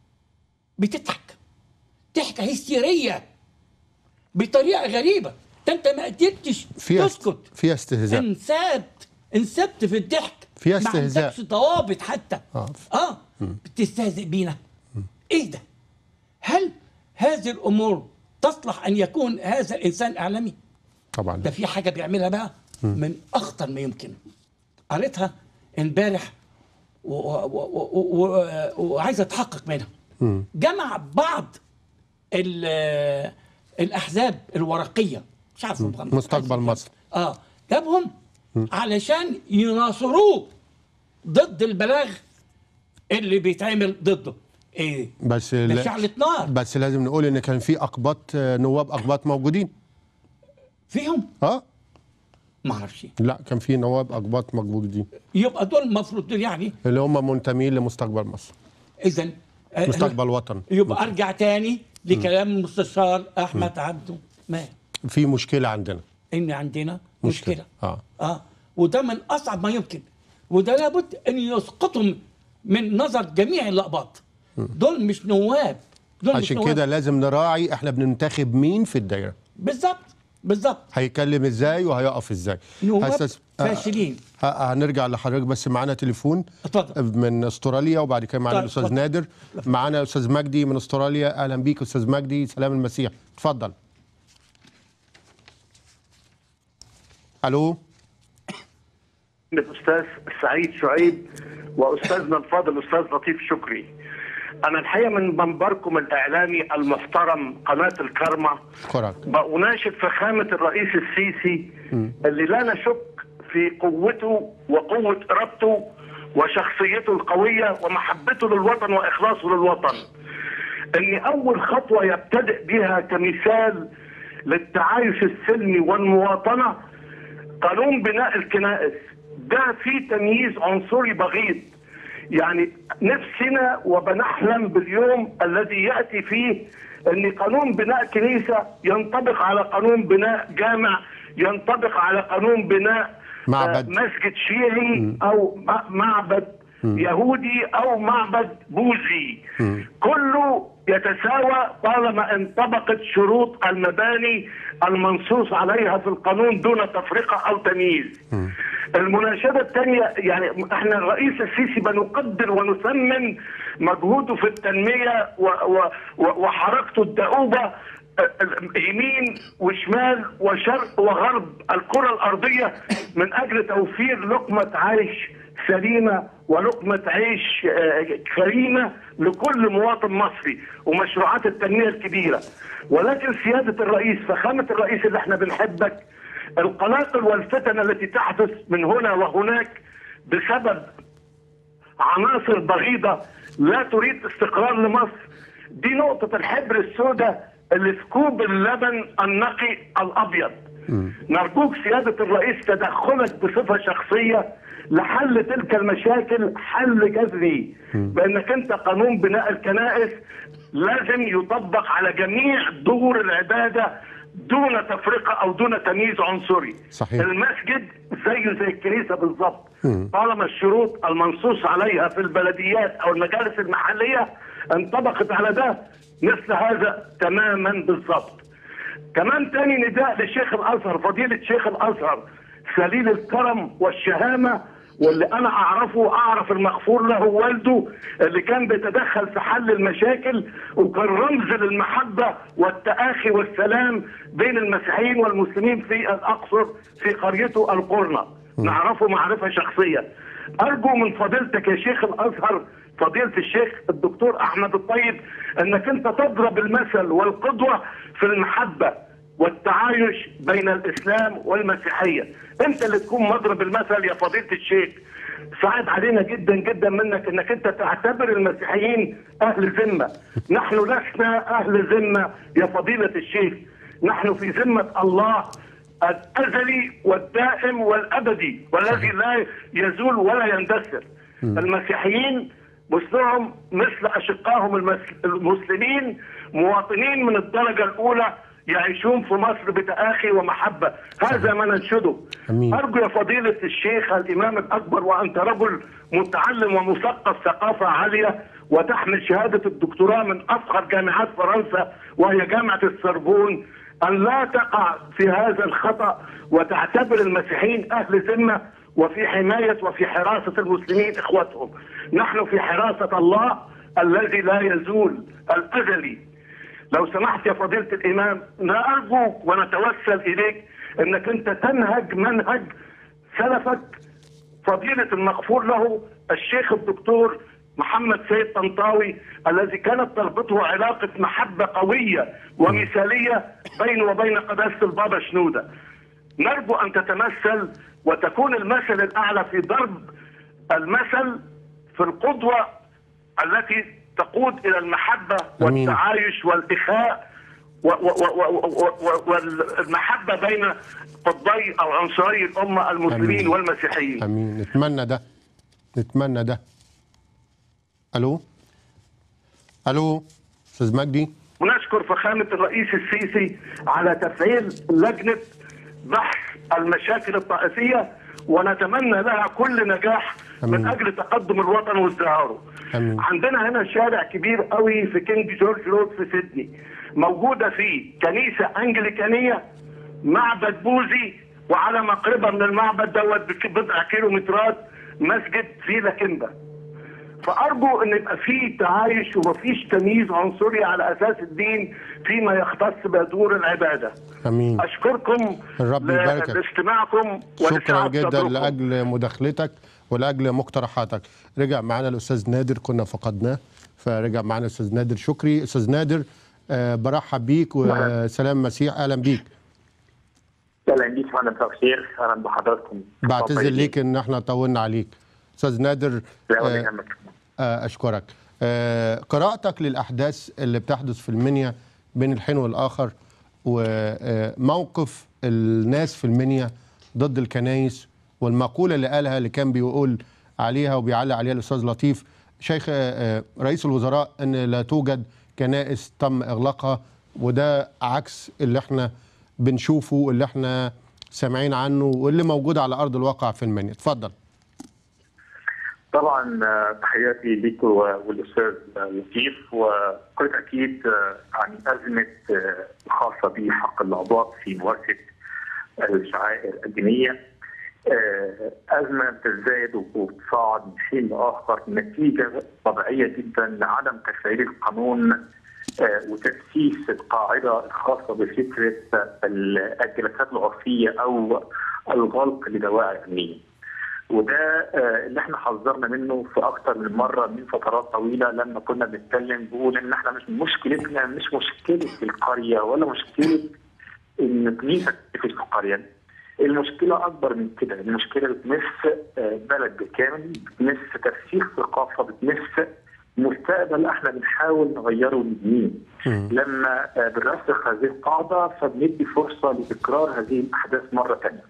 بتضحك ضحكه هستيريه بطريقه غريبه ده انت ما قدرتش فيها تسكت فيها استهزاء انسبت انسبت في الضحك فيها ما استهزاء. عندكش ضوابط حتى آه. اه بتستهزئ بينا ايه ده هل هذه الامور تصلح ان يكون هذا الانسان اعلامي طبعا ده في حاجه بيعملها بقى من اخطر ما يمكن قريتها امبارح و- و- و- و- و- وعايز اتحقق منها جمع بعض ال- الاحزاب الورقيه مش عارف أفغانستان. مستقبل مصر. اه جابهم علشان يناصروه ضد البلاغ اللي بيتعمل ضده ايه بس مشعلة نار بس لازم نقول ان كان في اقباط آه، نواب اقباط موجودين فيهم اه ما اعرفش لا كان في نواب اقباط موجودين يبقى دول المفروض دول يعني اللي هم منتمين لمستقبل مصر اذا آه، مستقبل وطن يبقى ارجع تاني لكلام المستشار احمد عبده ما في مشكله عندنا ان عندنا مشكلة. مشكله اه اه وده من اصعب ما يمكن وده لابد ان يسقطهم من نظر جميع الاقباط دول مش نواب دول مش عشان نواب. كده لازم نراعي احنا بننتخب مين في الدايره بالظبط بالظبط هيتكلم ازاي وهيقف ازاي نواب هستس- آه، فاشلين ه- هنرجع لحضرتك بس معانا تليفون اتفضل من استراليا وبعد كده معانا طيب، الاستاذ اتفضل. نادر معانا استاذ مجدي من استراليا اهلا بيك استاذ مجدي سلام المسيح اتفضل الو الاستاذ سعيد شعيب واستاذنا الفاضل الاستاذ لطيف شكري. انا الحقيقه من منبركم الاعلامي المحترم قناه الكرمه كرك بأناشد فخامه الرئيس السيسي اللي لا نشك في قوته وقوه ارادته وشخصيته القويه ومحبته للوطن واخلاصه للوطن. ان اول خطوه يبتدئ بها كمثال للتعايش السلمي والمواطنه قانون بناء الكنائس ده فيه تمييز عنصري بغيض يعني نفسنا وبنحلم باليوم الذي ياتي فيه ان قانون بناء كنيسه ينطبق على قانون بناء جامع ينطبق على قانون بناء معبد. آه، مسجد شيعي او م- معبد يهودي او معبد بوذي كله يتساوى طالما انطبقت شروط المباني المنصوص عليها في القانون دون تفرقه او تمييز. المناشده الثانيه يعني احنا الرئيس السيسي بنقدر ونثمن مجهوده في التنميه و و و وحركته الدؤوبه يمين وشمال وشرق وغرب الكرة الأرضية من أجل توفير لقمة عيش سليمة ولقمة عيش آه، كريمة لكل مواطن مصري ومشروعات التنمية الكبيرة ولكن سيادة الرئيس فخامة الرئيس اللي احنا بنحبك القلاقل والفتن التي تحدث من هنا وهناك بسبب عناصر بغيضة لا تريد استقرار لمصر دي نقطة الحبر السوداء اللي في كوب اللبن النقي الأبيض نرجوك سيادة الرئيس تدخلك بصفة شخصية لحل تلك المشاكل حل جذري بأنك أنت قانون بناء الكنائس لازم يطبق على جميع دور العبادة دون تفرقة أو دون تمييز عنصري صحيح. المسجد زيه زي الكنيسة بالظبط طالما الشروط المنصوص عليها في البلديات أو المجالس المحلية انطبقت على ده مثل هذا تماما بالظبط كمان تاني نداء لشيخ الازهر فضيله شيخ الازهر سليل الكرم والشهامه واللي انا اعرفه اعرف المغفور له والده اللي كان بيتدخل في حل المشاكل وكان رمز للمحبه والتآخي والسلام بين المسيحيين والمسلمين في الاقصر في قريته القرنه نعرفه معرفه شخصيه ارجو من فضيلتك يا شيخ الازهر فضيله الشيخ الدكتور احمد الطيب انك انت تضرب المثل والقدوه في المحبه والتعايش بين الاسلام والمسيحيه انت اللي تكون مضرب المثل يا فضيله الشيخ سعد علينا جدا جدا منك انك انت تعتبر المسيحيين اهل ذمه نحن لسنا اهل ذمه يا فضيله الشيخ نحن في ذمه الله الازلي والدائم والابدي والذي لا يزول ولا يندثر المسيحيين مثلهم مثل اشقائهم المس- المسلمين مواطنين من الدرجه الاولى يعيشون في مصر بتآخي ومحبه هذا ما ننشده أمين. ارجو يا فضيله الشيخ الامام الاكبر وانت رجل متعلم ومثقف ثقافه عاليه وتحمل شهاده الدكتوراه من افخر جامعات فرنسا وهي جامعه السربون ان لا تقع في هذا الخطا وتعتبر المسيحيين اهل ذمه وفي حمايه وفي حراسه المسلمين اخوتهم نحن في حراسه الله الذي لا يزول الازلي لو سمحت يا فضيلة الإمام نرجوك ونتوسل إليك أنك أنت تنهج منهج سلفك فضيلة المغفور له الشيخ الدكتور محمد سيد طنطاوي الذي كانت تربطه علاقة محبة قوية ومثالية بينه وبين قداسة البابا شنودة نرجو أن تتمثل وتكون المثل الأعلى في ضرب المثل في القدوة التي تقود إلى المحبة أمين. والتعايش والإخاء و- و- و- و- و- والمحبة بين قطبي أو عنصري الأمة المسلمين أمين. والمسيحيين امين نتمنى ده نتمنى ده الو الو استاذ مجدي ونشكر فخامة الرئيس السيسي على تفعيل لجنة بحث المشاكل الطائفية ونتمنى لها كل نجاح من أمين. أجل تقدم الوطن وازدهاره أمين. عندنا هنا شارع كبير قوي في كينج جورج رود في سيدني موجودة فيه كنيسة أنجليكانية معبد بوذي وعلى مقربة من المعبد دوت بك- بضع كيلومترات مسجد فيلا كيمبا فارجو ان يبقى في تعايش ومفيش تمييز عنصري على اساس الدين فيما يختص بدور العباده. امين اشكركم الرب ل- يباركك. لاستماعكم شكرا ولسعة جدا صدركم. لاجل مداخلتك ولاجل مقترحاتك رجع معنا الاستاذ نادر كنا فقدناه فرجع معنا الاستاذ نادر شكري استاذ نادر آه، برحب بيك وسلام مسيح اهلا بيك اهلا بيك معنا مساء الخير اهلا بحضراتكم بعتذر ليك ان احنا طولنا عليك استاذ نادر لا ولا آه، يهمك آه، اشكرك آه، قراءتك للاحداث اللي بتحدث في المنيا بين الحين والاخر وموقف الناس في المنيا ضد الكنايس والمقوله اللي قالها اللي كان بيقول عليها وبيعلق عليها الاستاذ لطيف شيخ آه، آه، رئيس الوزراء ان لا توجد كنائس تم اغلاقها وده عكس اللي احنا بنشوفه واللي احنا سامعين عنه واللي موجود على ارض الواقع في المنيا اتفضل طبعا آه، تحياتي ليك و- والاستاذ آه، لطيف وكل تاكيد آه، عن ازمه آه، الخاصه بحق الاعضاء في ممارسه الشعائر الدينيه آه، ازمه تزداد وتصاعد من حين لاخر نتيجه طبيعيه جدا لعدم تفعيل القانون آه، وتاسيس القاعده الخاصه بفكره الجلسات العرفيه او الغلق لدواعي امنيه. وده آه، اللي احنا حذرنا منه في اكتر من مره من فترات طويله لما كنا بنتكلم بنقول ان احنا مش مشكلتنا مش مشكله القريه ولا مشكله ان كنيسه تقفل في القريه المشكله اكبر من كده المشكله بتمس آه، بلد بالكامل بتمس ترسيخ ثقافه بتمس مستقبل احنا بنحاول نغيره للدين لما آه، بنرسخ هذه القاعده فبندي فرصه لتكرار هذه الاحداث مره ثانيه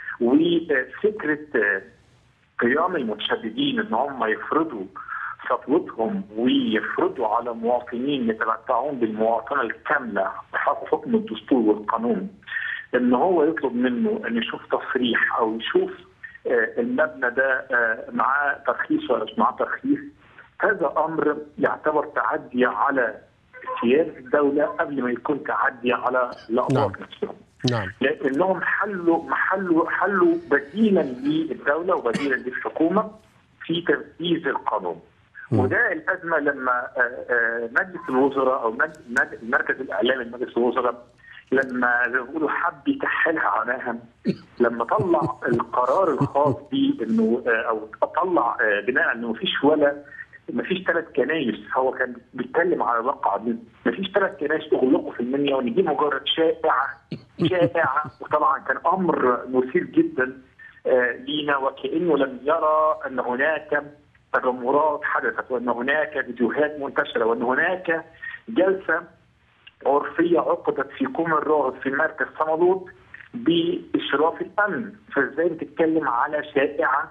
وفكره آه، قيام المتشددين ان هم يفرضوا سطوتهم ويفرضوا على مواطنين يتمتعون بالمواطنه الكامله بحسب حكم الدستور والقانون ان هو يطلب منه ان يشوف تصريح او يشوف آه، المبنى ده آه، معاه ترخيص ولا مش معاه ترخيص هذا امر يعتبر تعدي على سياسه الدوله قبل ما يكون تعدي على الاعضاء نعم. نفسهم. نعم لانهم حلوا محلوا حلوا بديلا للدوله وبديلا للحكومه في تنفيذ القانون. وده الازمه لما آه، آه، مجلس الوزراء او مج- مج- المركز الاعلامي لمجلس الوزراء لما زي ما بيقولوا حب يكحلها عناها لما طلع القرار الخاص بيه انه آه، او طلع آه، بناء انه مفيش ولا مفيش ثلاث كنايس هو كان بيتكلم على الواقع دي مفيش ثلاث كنايس اغلقوا في المنيا وان دي مجرد شائعه شائعه وطبعا كان امر مثير جدا آه، لينا وكانه لم يرى ان هناك تجمهرات حدثت وان هناك فيديوهات منتشره وان هناك جلسه عرفيه عقدت في كوم الراهب في مركز صمالوط باشراف الامن فازاي بتتكلم على شائعه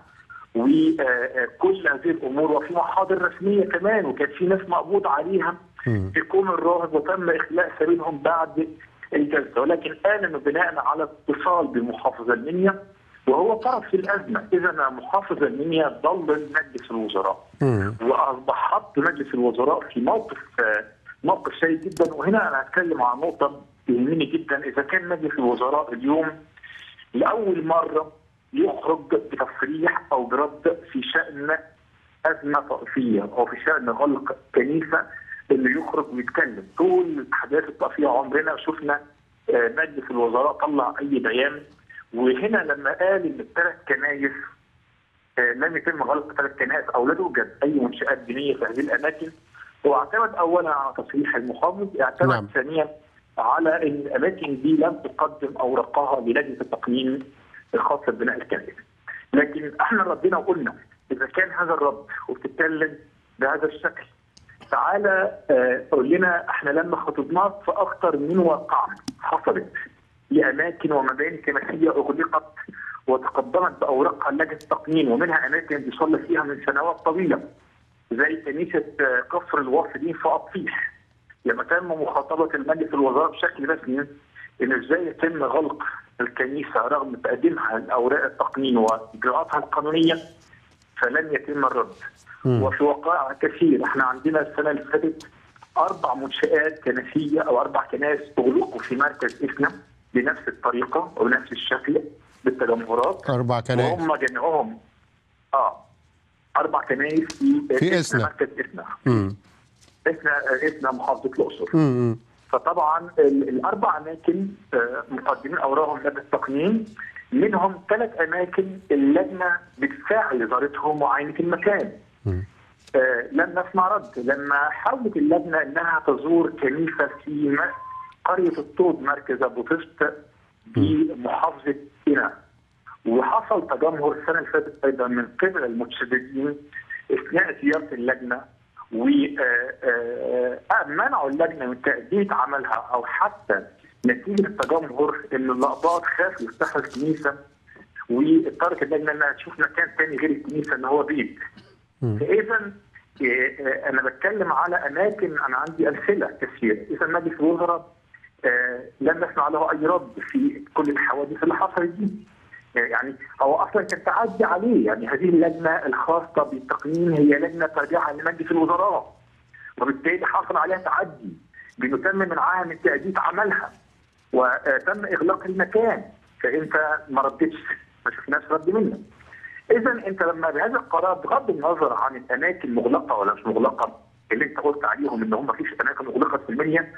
وكل هذه الامور وفي محاضر رسميه كمان وكان في ناس مقبوض عليها في كوم الراهب وتم اخلاء سبيلهم بعد الجلسه ولكن قال انه بناء على اتصال بمحافظه المنيا وهو طرف في الازمه اذا محافظ المنيا ضل مجلس الوزراء واصبح حط مجلس الوزراء في موقف آه، موقف سيء جدا وهنا انا هتكلم عن نقطه تهمني جدا اذا كان مجلس الوزراء اليوم لاول مره يخرج بتصريح او برد في شان ازمه طائفيه او في شان غلق كنيسه انه يخرج ويتكلم طول الاحداث الطائفيه عمرنا شفنا آه، مجلس الوزراء طلع اي بيان وهنا لما قال ان الثلاث كنايس آه، لم يتم غلق ثلاث كنائس او لا توجد اي منشات دينيه في هذه الاماكن هو اعتمد اولا على تصريح المحافظ اعتمد نعم. ثانيا على ان الاماكن دي لم تقدم اوراقها للجنه التقنين الخاصه ببناء الكنائس لكن احنا ردينا وقلنا اذا كان هذا الرد وبتتكلم بهذا الشكل تعالى آه، قول لنا احنا لما خطبناك في اكثر من واقعه حصلت لاماكن ومباني كنسيه اغلقت وتقدمت باوراقها لجنه التقنين ومنها اماكن بيصلي فيها من سنوات طويله زي كنيسه آه، كفر الوافدين في اطفيح لما تم مخاطبه المجلس الوزراء بشكل رسمي ان ازاي يتم غلق الكنيسه رغم تقديمها الاوراق التقنين واجراءاتها القانونيه فلن يتم الرد وفي وقائع كثير احنا عندنا السنه اللي فاتت اربع منشات كنسيه او اربع كنائس اغلقوا في مركز اسنا بنفس الطريقه ونفس الشكل بالتجمهرات أربع كنائس وهم جميعهم اه اربع كنائس في في إسنا. مركز اسنا مم. اسنا اسنا محافظه الاقصر مم. فطبعا ال- الاربع اماكن آه، مقدمين اوراقهم لجنه التقنين منهم ثلاث اماكن اللجنه بتفاعل ادارتهم وعينه المكان. مم. آه، لم نسمع رد لما حاولت اللجنه انها تزور كنيسه في م- قريه الطود مركز ابو طفت بمحافظه قنا وحصل تجمهر السنه اللي فاتت ايضا من قبل المتشددين اثناء زياره اللجنه ومنعوا اللجنه من تاديه عملها او حتى نتيجه التجمهر ان اللقطات خافوا يفتحوا الكنيسه واضطرت اللجنه انها تشوف مكان ثاني غير الكنيسه ان هو بيت. فاذا آه، انا بتكلم على اماكن انا عندي امثله كثيره، اذا مجلس الوزراء آه، لم نسمع له اي رد في كل الحوادث اللي حصلت دي. آه، يعني هو اصلا كان تعدي عليه يعني هذه اللجنه الخاصه بالتقنين هي لجنه تابعه لمجلس الوزراء وبالتالي حصل عليها تعدي بانه تم منعها من تاديه عملها وتم اغلاق المكان فانت ما ردتش ما شفناش رد منك. اذا انت لما بهذا القرار بغض النظر عن الاماكن مغلقه ولا مش مغلقه اللي انت قلت عليهم ان هم مفيش اماكن اغلقت في المنيا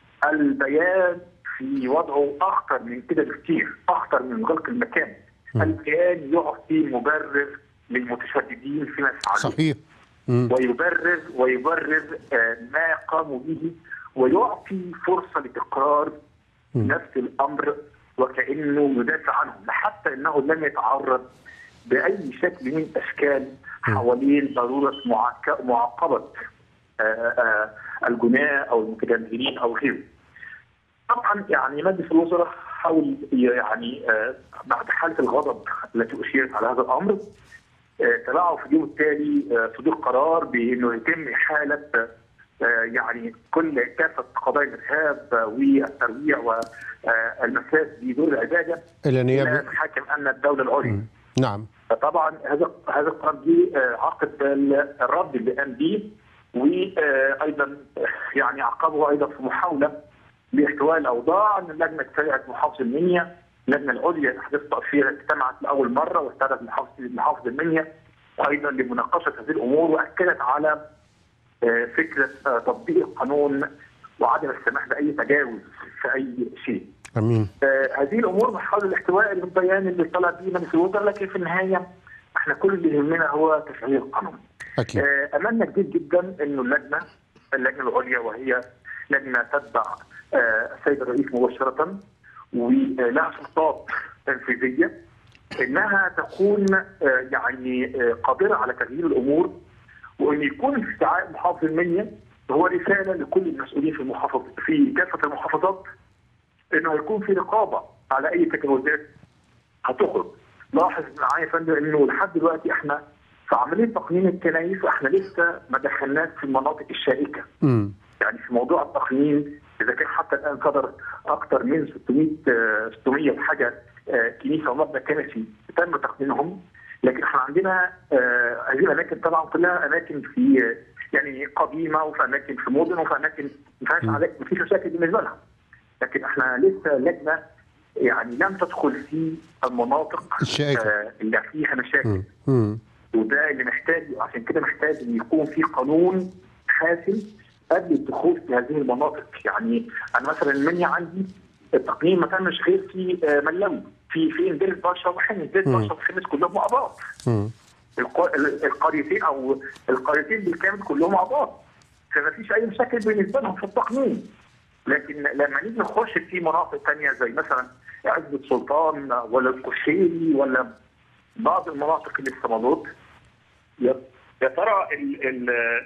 البيان في وضعه اخطر من كده بكتير اخطر من غلق المكان البيان يعطي مبرر للمتشددين فيما يفعلون صحيح مم. ويبرر ويبرر آه، ما قاموا به ويعطي فرصه لتكرار نفس الامر وكانه يدافع عنهم حتى انه لم يتعرض باي شكل من اشكال حوالين ضروره معاك- معاقبه آه، آه، الجناه او المتجمهرين او غيره. طبعا يعني مجلس الوزراء حاول يعني آه، بعد حاله الغضب التي اشيرت على هذا الامر آه، تبعه في اليوم التالي آه، صدور قرار بانه يتم احاله آه، يعني كل كافه قضايا الارهاب آه، والترويع والمساس بدور العباده إلى الى نيابة محاكم امن الدوله العليا. نعم فطبعا هذا هذا القرار جه آه، عقب ال- الرد اللي قام به وايضا يعني عقبه ايضا في محاوله لاحتواء الاوضاع ان اللجنه اجتمعت محافظ المنيا اللجنه العليا لاحداث التاثير اجتمعت لاول مره واستدعت محافظ محافظ المنيا ايضا لمناقشه هذه الامور واكدت على آه، فكره آه، تطبيق القانون وعدم السماح باي تجاوز في اي شيء. امين آه، هذه الامور بتحاول الاحتواء للبيان اللي طلع به مجلس الوزراء لكن في النهايه احنا كل اللي يهمنا هو تفعيل القانون. اكيد آه، املنا كبير جدا انه اللجنه اللجنه العليا وهي لجنه تتبع آه، السيد الرئيس مباشره ولها سلطات تنفيذيه انها تكون آه، يعني آه، قادره على تغيير الامور وان يكون استدعاء محافظ المنيا هو رساله لكل المسؤولين في المحافظه في كافه المحافظات انه يكون في رقابه على اي تجاوزات هتخرج. لاحظ معايا يا فندم انه لحد دلوقتي احنا في عمليه تقنين الكنائس واحنا لسه ما دخلناش في المناطق الشائكه. مم. يعني في موضوع التقنين اذا كان حتى الان صدر اكثر من 600 آه، 600 وحاجه آه، كنيسه ومبنى كنسي تم تقنينهم لكن احنا عندنا آه، هذه الاماكن طبعا كلها اماكن في آه، يعني قديمه وفي اماكن في مدن وفي اماكن ما فيهاش عليك- ما فيش مشاكل بالنسبه لها. لكن احنا لسه لجنه يعني لم تدخل في المناطق الشائكة. آه، اللي فيها مشاكل مم. مم. وده اللي محتاج عشان كده محتاج ان يكون في قانون حاسم قبل الدخول في هذه المناطق يعني انا مثلا المنيا عندي التقنين ما تمش غير في آه، ملاوي في في دير البشر وحمص دير مم. البشر وحمص كلهم مع بعض مم. الق- ال- القريتين او القريتين بالكامل كلهم اعضاء فما فيش اي مشاكل بالنسبه لهم في التقنين لكن لما نيجي نخش في مناطق ثانيه زي مثلا عزبة سلطان ولا القشيري ولا بعض المناطق اللي في صمالوت يا يا ترى ال- ال-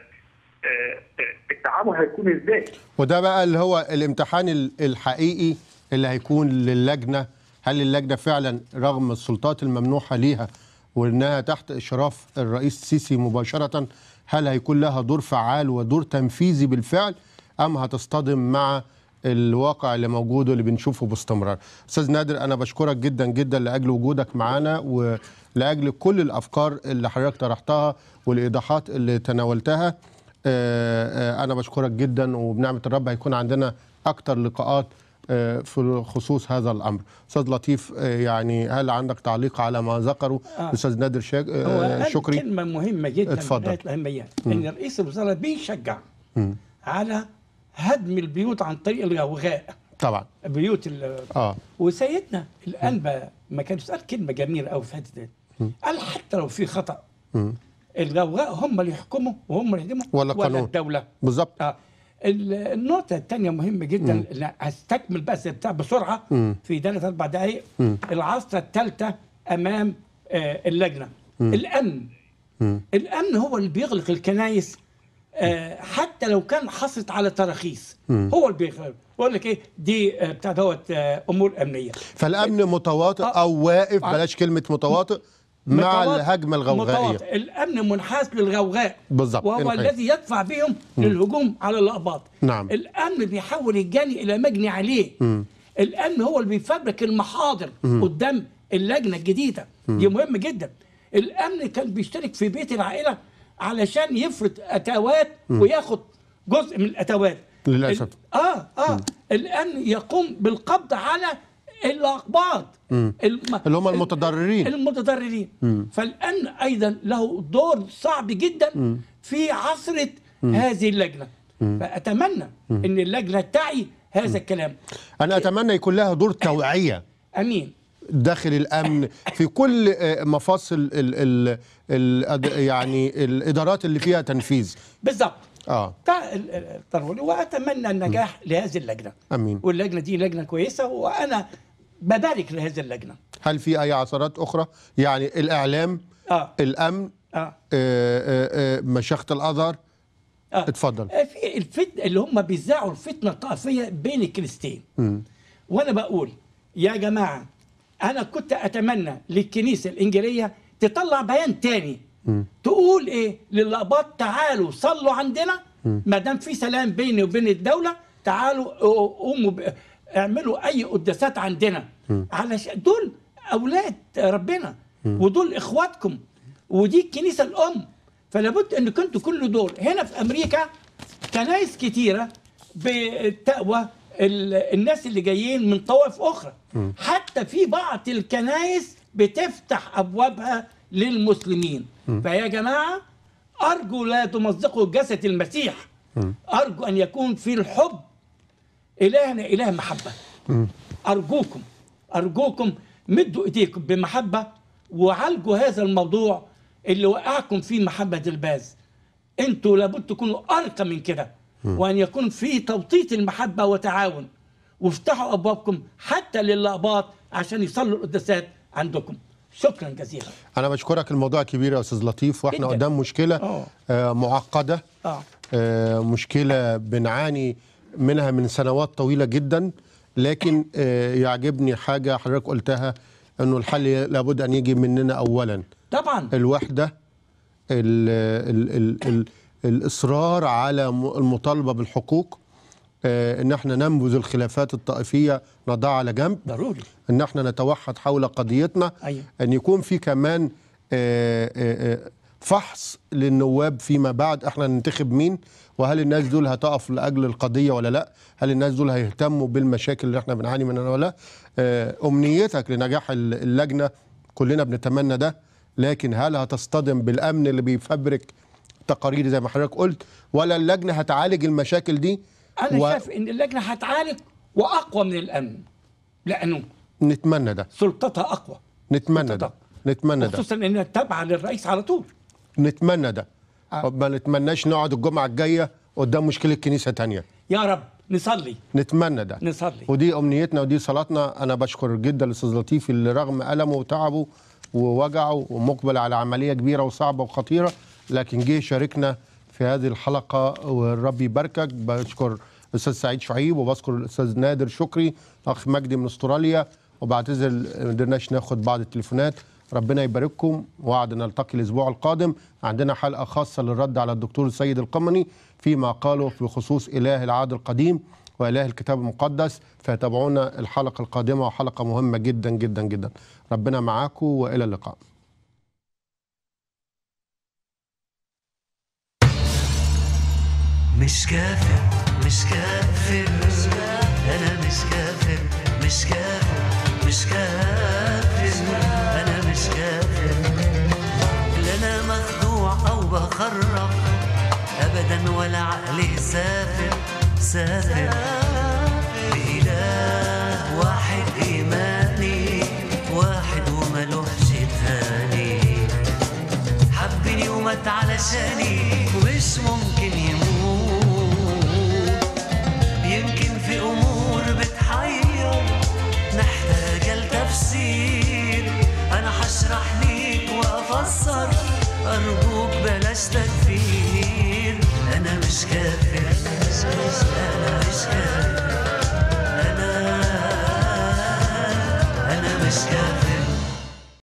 آه، آه، التعامل هيكون ازاي؟ وده بقى اللي هو الامتحان ال- الحقيقي اللي هيكون للجنة هل اللجنة فعلا رغم السلطات الممنوحة ليها وانها تحت اشراف الرئيس السيسي مباشرة هل هيكون لها دور فعال ودور تنفيذي بالفعل ام هتصطدم مع الواقع اللي موجود واللي بنشوفه باستمرار استاذ نادر انا بشكرك جدا جدا لاجل وجودك معنا ولاجل كل الافكار اللي حضرتك طرحتها والايضاحات اللي تناولتها آه، آه، انا بشكرك جدا وبنعمه الرب هيكون عندنا اكتر لقاءات آه، في خصوص هذا الامر استاذ لطيف آه، يعني هل عندك تعليق على ما ذكره آه. الاستاذ نادر شاك... هو آه، قال شكري كلمة مهمة جدا اتفضل. غاية الأهمية إن رئيس الوزراء بيشجع على هدم البيوت عن طريق الغوغاء طبعا بيوت ال- اه وسيدنا الأنبا ما كانش قال كلمة جميلة أوي في الحتة دي قال حتى لو في خطأ الغوغاء هم اللي يحكموا وهم اللي يهدموا ولا قانون. الدولة بالظبط اه ال- النقطة الثانية مهمة جدا اللي هستكمل بس بتاع بسرعة في ثلاث أربع دقايق العصر الثالثة أمام آه اللجنة الأمن الأمن هو اللي بيغلق الكنايس آه حتى لو كان حصلت على تراخيص هو اللي بيغلق يقول لك ايه دي آه بتاع دوت آه امور امنيه فالامن متواطئ آه. او واقف آه. بلاش كلمه متواطئ مع متواطئ- الهجمه الغوغائيه متواطئ. الامن منحاز للغوغاء بالظبط. وهو انحاز. الذي يدفع بهم للهجوم على الاقباط نعم. الامن بيحول الجاني الى مجني عليه الامن هو اللي بيفبرك المحاضر قدام اللجنه الجديده دي مهم جدا الامن كان بيشترك في بيت العائله علشان يفرض اتاوات وياخد جزء من الاتاوات للأسف. ال- اه اه الامن يقوم بالقبض على الاقباط الم- اللي هم المتضررين المتضررين فالامن ايضا له دور صعب جدا في عصره هذه اللجنه فاتمنى ان اللجنه تعي هذا الكلام انا اتمنى يكون لها دور توعيه امين داخل الامن في كل آه، مفاصل ال ال ال يعني الادارات اللي فيها تنفيذ بالضبط اه ده ال- ال- التنوير واتمنى النجاح لهذه اللجنه امين واللجنه دي لجنه كويسه وانا ببارك لهذه اللجنه هل في اي عثرات اخرى يعني الاعلام اه الامن اه آه، آه، آه، مشيخه الازهر آه. اتفضل آه، في الفتنه اللي هم بيذاعوا الفتنه الطائفيه بين الكنيستين وانا بقول يا جماعه انا كنت اتمنى للكنيسه الانجيليه تطلع بيان تاني تقول ايه للاباط تعالوا صلوا عندنا ما دام في سلام بيني وبين الدوله تعالوا قوموا ب- اعملوا اي قداسات عندنا علشان دول اولاد ربنا ودول اخواتكم ودي الكنيسه الام فلابد ان كنتوا كل دول هنا في امريكا كنايس كتيره بتقوى ال- الناس اللي جايين من طوائف اخرى حتى في بعض الكنايس بتفتح ابوابها للمسلمين فيا جماعه ارجو لا تمزقوا جسد المسيح ارجو ان يكون في الحب الهنا اله محبه ارجوكم ارجوكم مدوا ايديكم بمحبه وعالجوا هذا الموضوع اللي وقعكم فيه محبه الباز انتوا لابد تكونوا ارقى من كده وان يكون في توطيط المحبه وتعاون وافتحوا ابوابكم حتى للاباط عشان يصلوا القداسات عندكم شكرا جزيلا انا بشكرك الموضوع كبير يا استاذ لطيف واحنا جداً. قدام مشكله آه. آه، معقده اه آه، مشكله بنعاني منها من سنوات طويله جدا لكن آه، يعجبني حاجه حضرتك قلتها انه الحل لابد ان يجي مننا اولا طبعا الوحده ال ال ال ال الاصرار على م- المطالبه بالحقوق آه، ان احنا ننبذ الخلافات الطائفيه نضعها على جنب ضروري ان احنا نتوحد حول قضيتنا أيوة. ان يكون في كمان آه، آه، آه، فحص للنواب فيما بعد احنا ننتخب مين وهل الناس دول هتقف لاجل القضيه ولا لا هل الناس دول هيهتموا بالمشاكل اللي احنا بنعاني منها ولا لا آه، امنيتك لنجاح ال- اللجنه كلنا بنتمنى ده لكن هل هتصطدم بالامن اللي بيفبرك تقارير زي ما حضرتك قلت ولا اللجنه هتعالج المشاكل دي انا و- شايف ان اللجنه هتعالج واقوى من الامن لانه نتمنى ده سلطتها اقوى نتمنى ده سلطتها. نتمنى ده خصوصا انها تابعه للرئيس على طول نتمنى ده آه. ما نتمناش نقعد الجمعه الجايه قدام مشكله كنيسه تانية يا رب نصلي نتمنى ده نصلي ودي امنيتنا ودي صلاتنا انا بشكر جدا الاستاذ لطيف اللي رغم المه وتعبه ووجعه ومقبل على عمليه كبيره وصعبه وخطيره لكن جه شاركنا في هذه الحلقه والرب يباركك بشكر الاستاذ سعيد شعيب وبذكر الاستاذ نادر شكري اخ مجدي من استراليا وبعتذر ما قدرناش ناخد بعض التليفونات ربنا يبارككم وعد نلتقي الاسبوع القادم عندنا حلقه خاصه للرد على الدكتور السيد القمني فيما قاله بخصوص اله العهد القديم واله الكتاب المقدس فتابعونا الحلقه القادمه وحلقه مهمه جدا جدا جدا ربنا معاكم والى اللقاء مش كافر مش كافر انا مش كافر مش كافر مش كافر انا مش كافر لا انا مخدوع او بخرف ابدا ولا عقلي سافر سافر بإله واحد إيماني واحد وملوحش تاني حبني ومات علشاني ومش ممكن يموت يمكن في امور بتحير محتاجه لتفسير انا هشرح ليك وافسر ارجوك بلاش تكفير انا مش كافر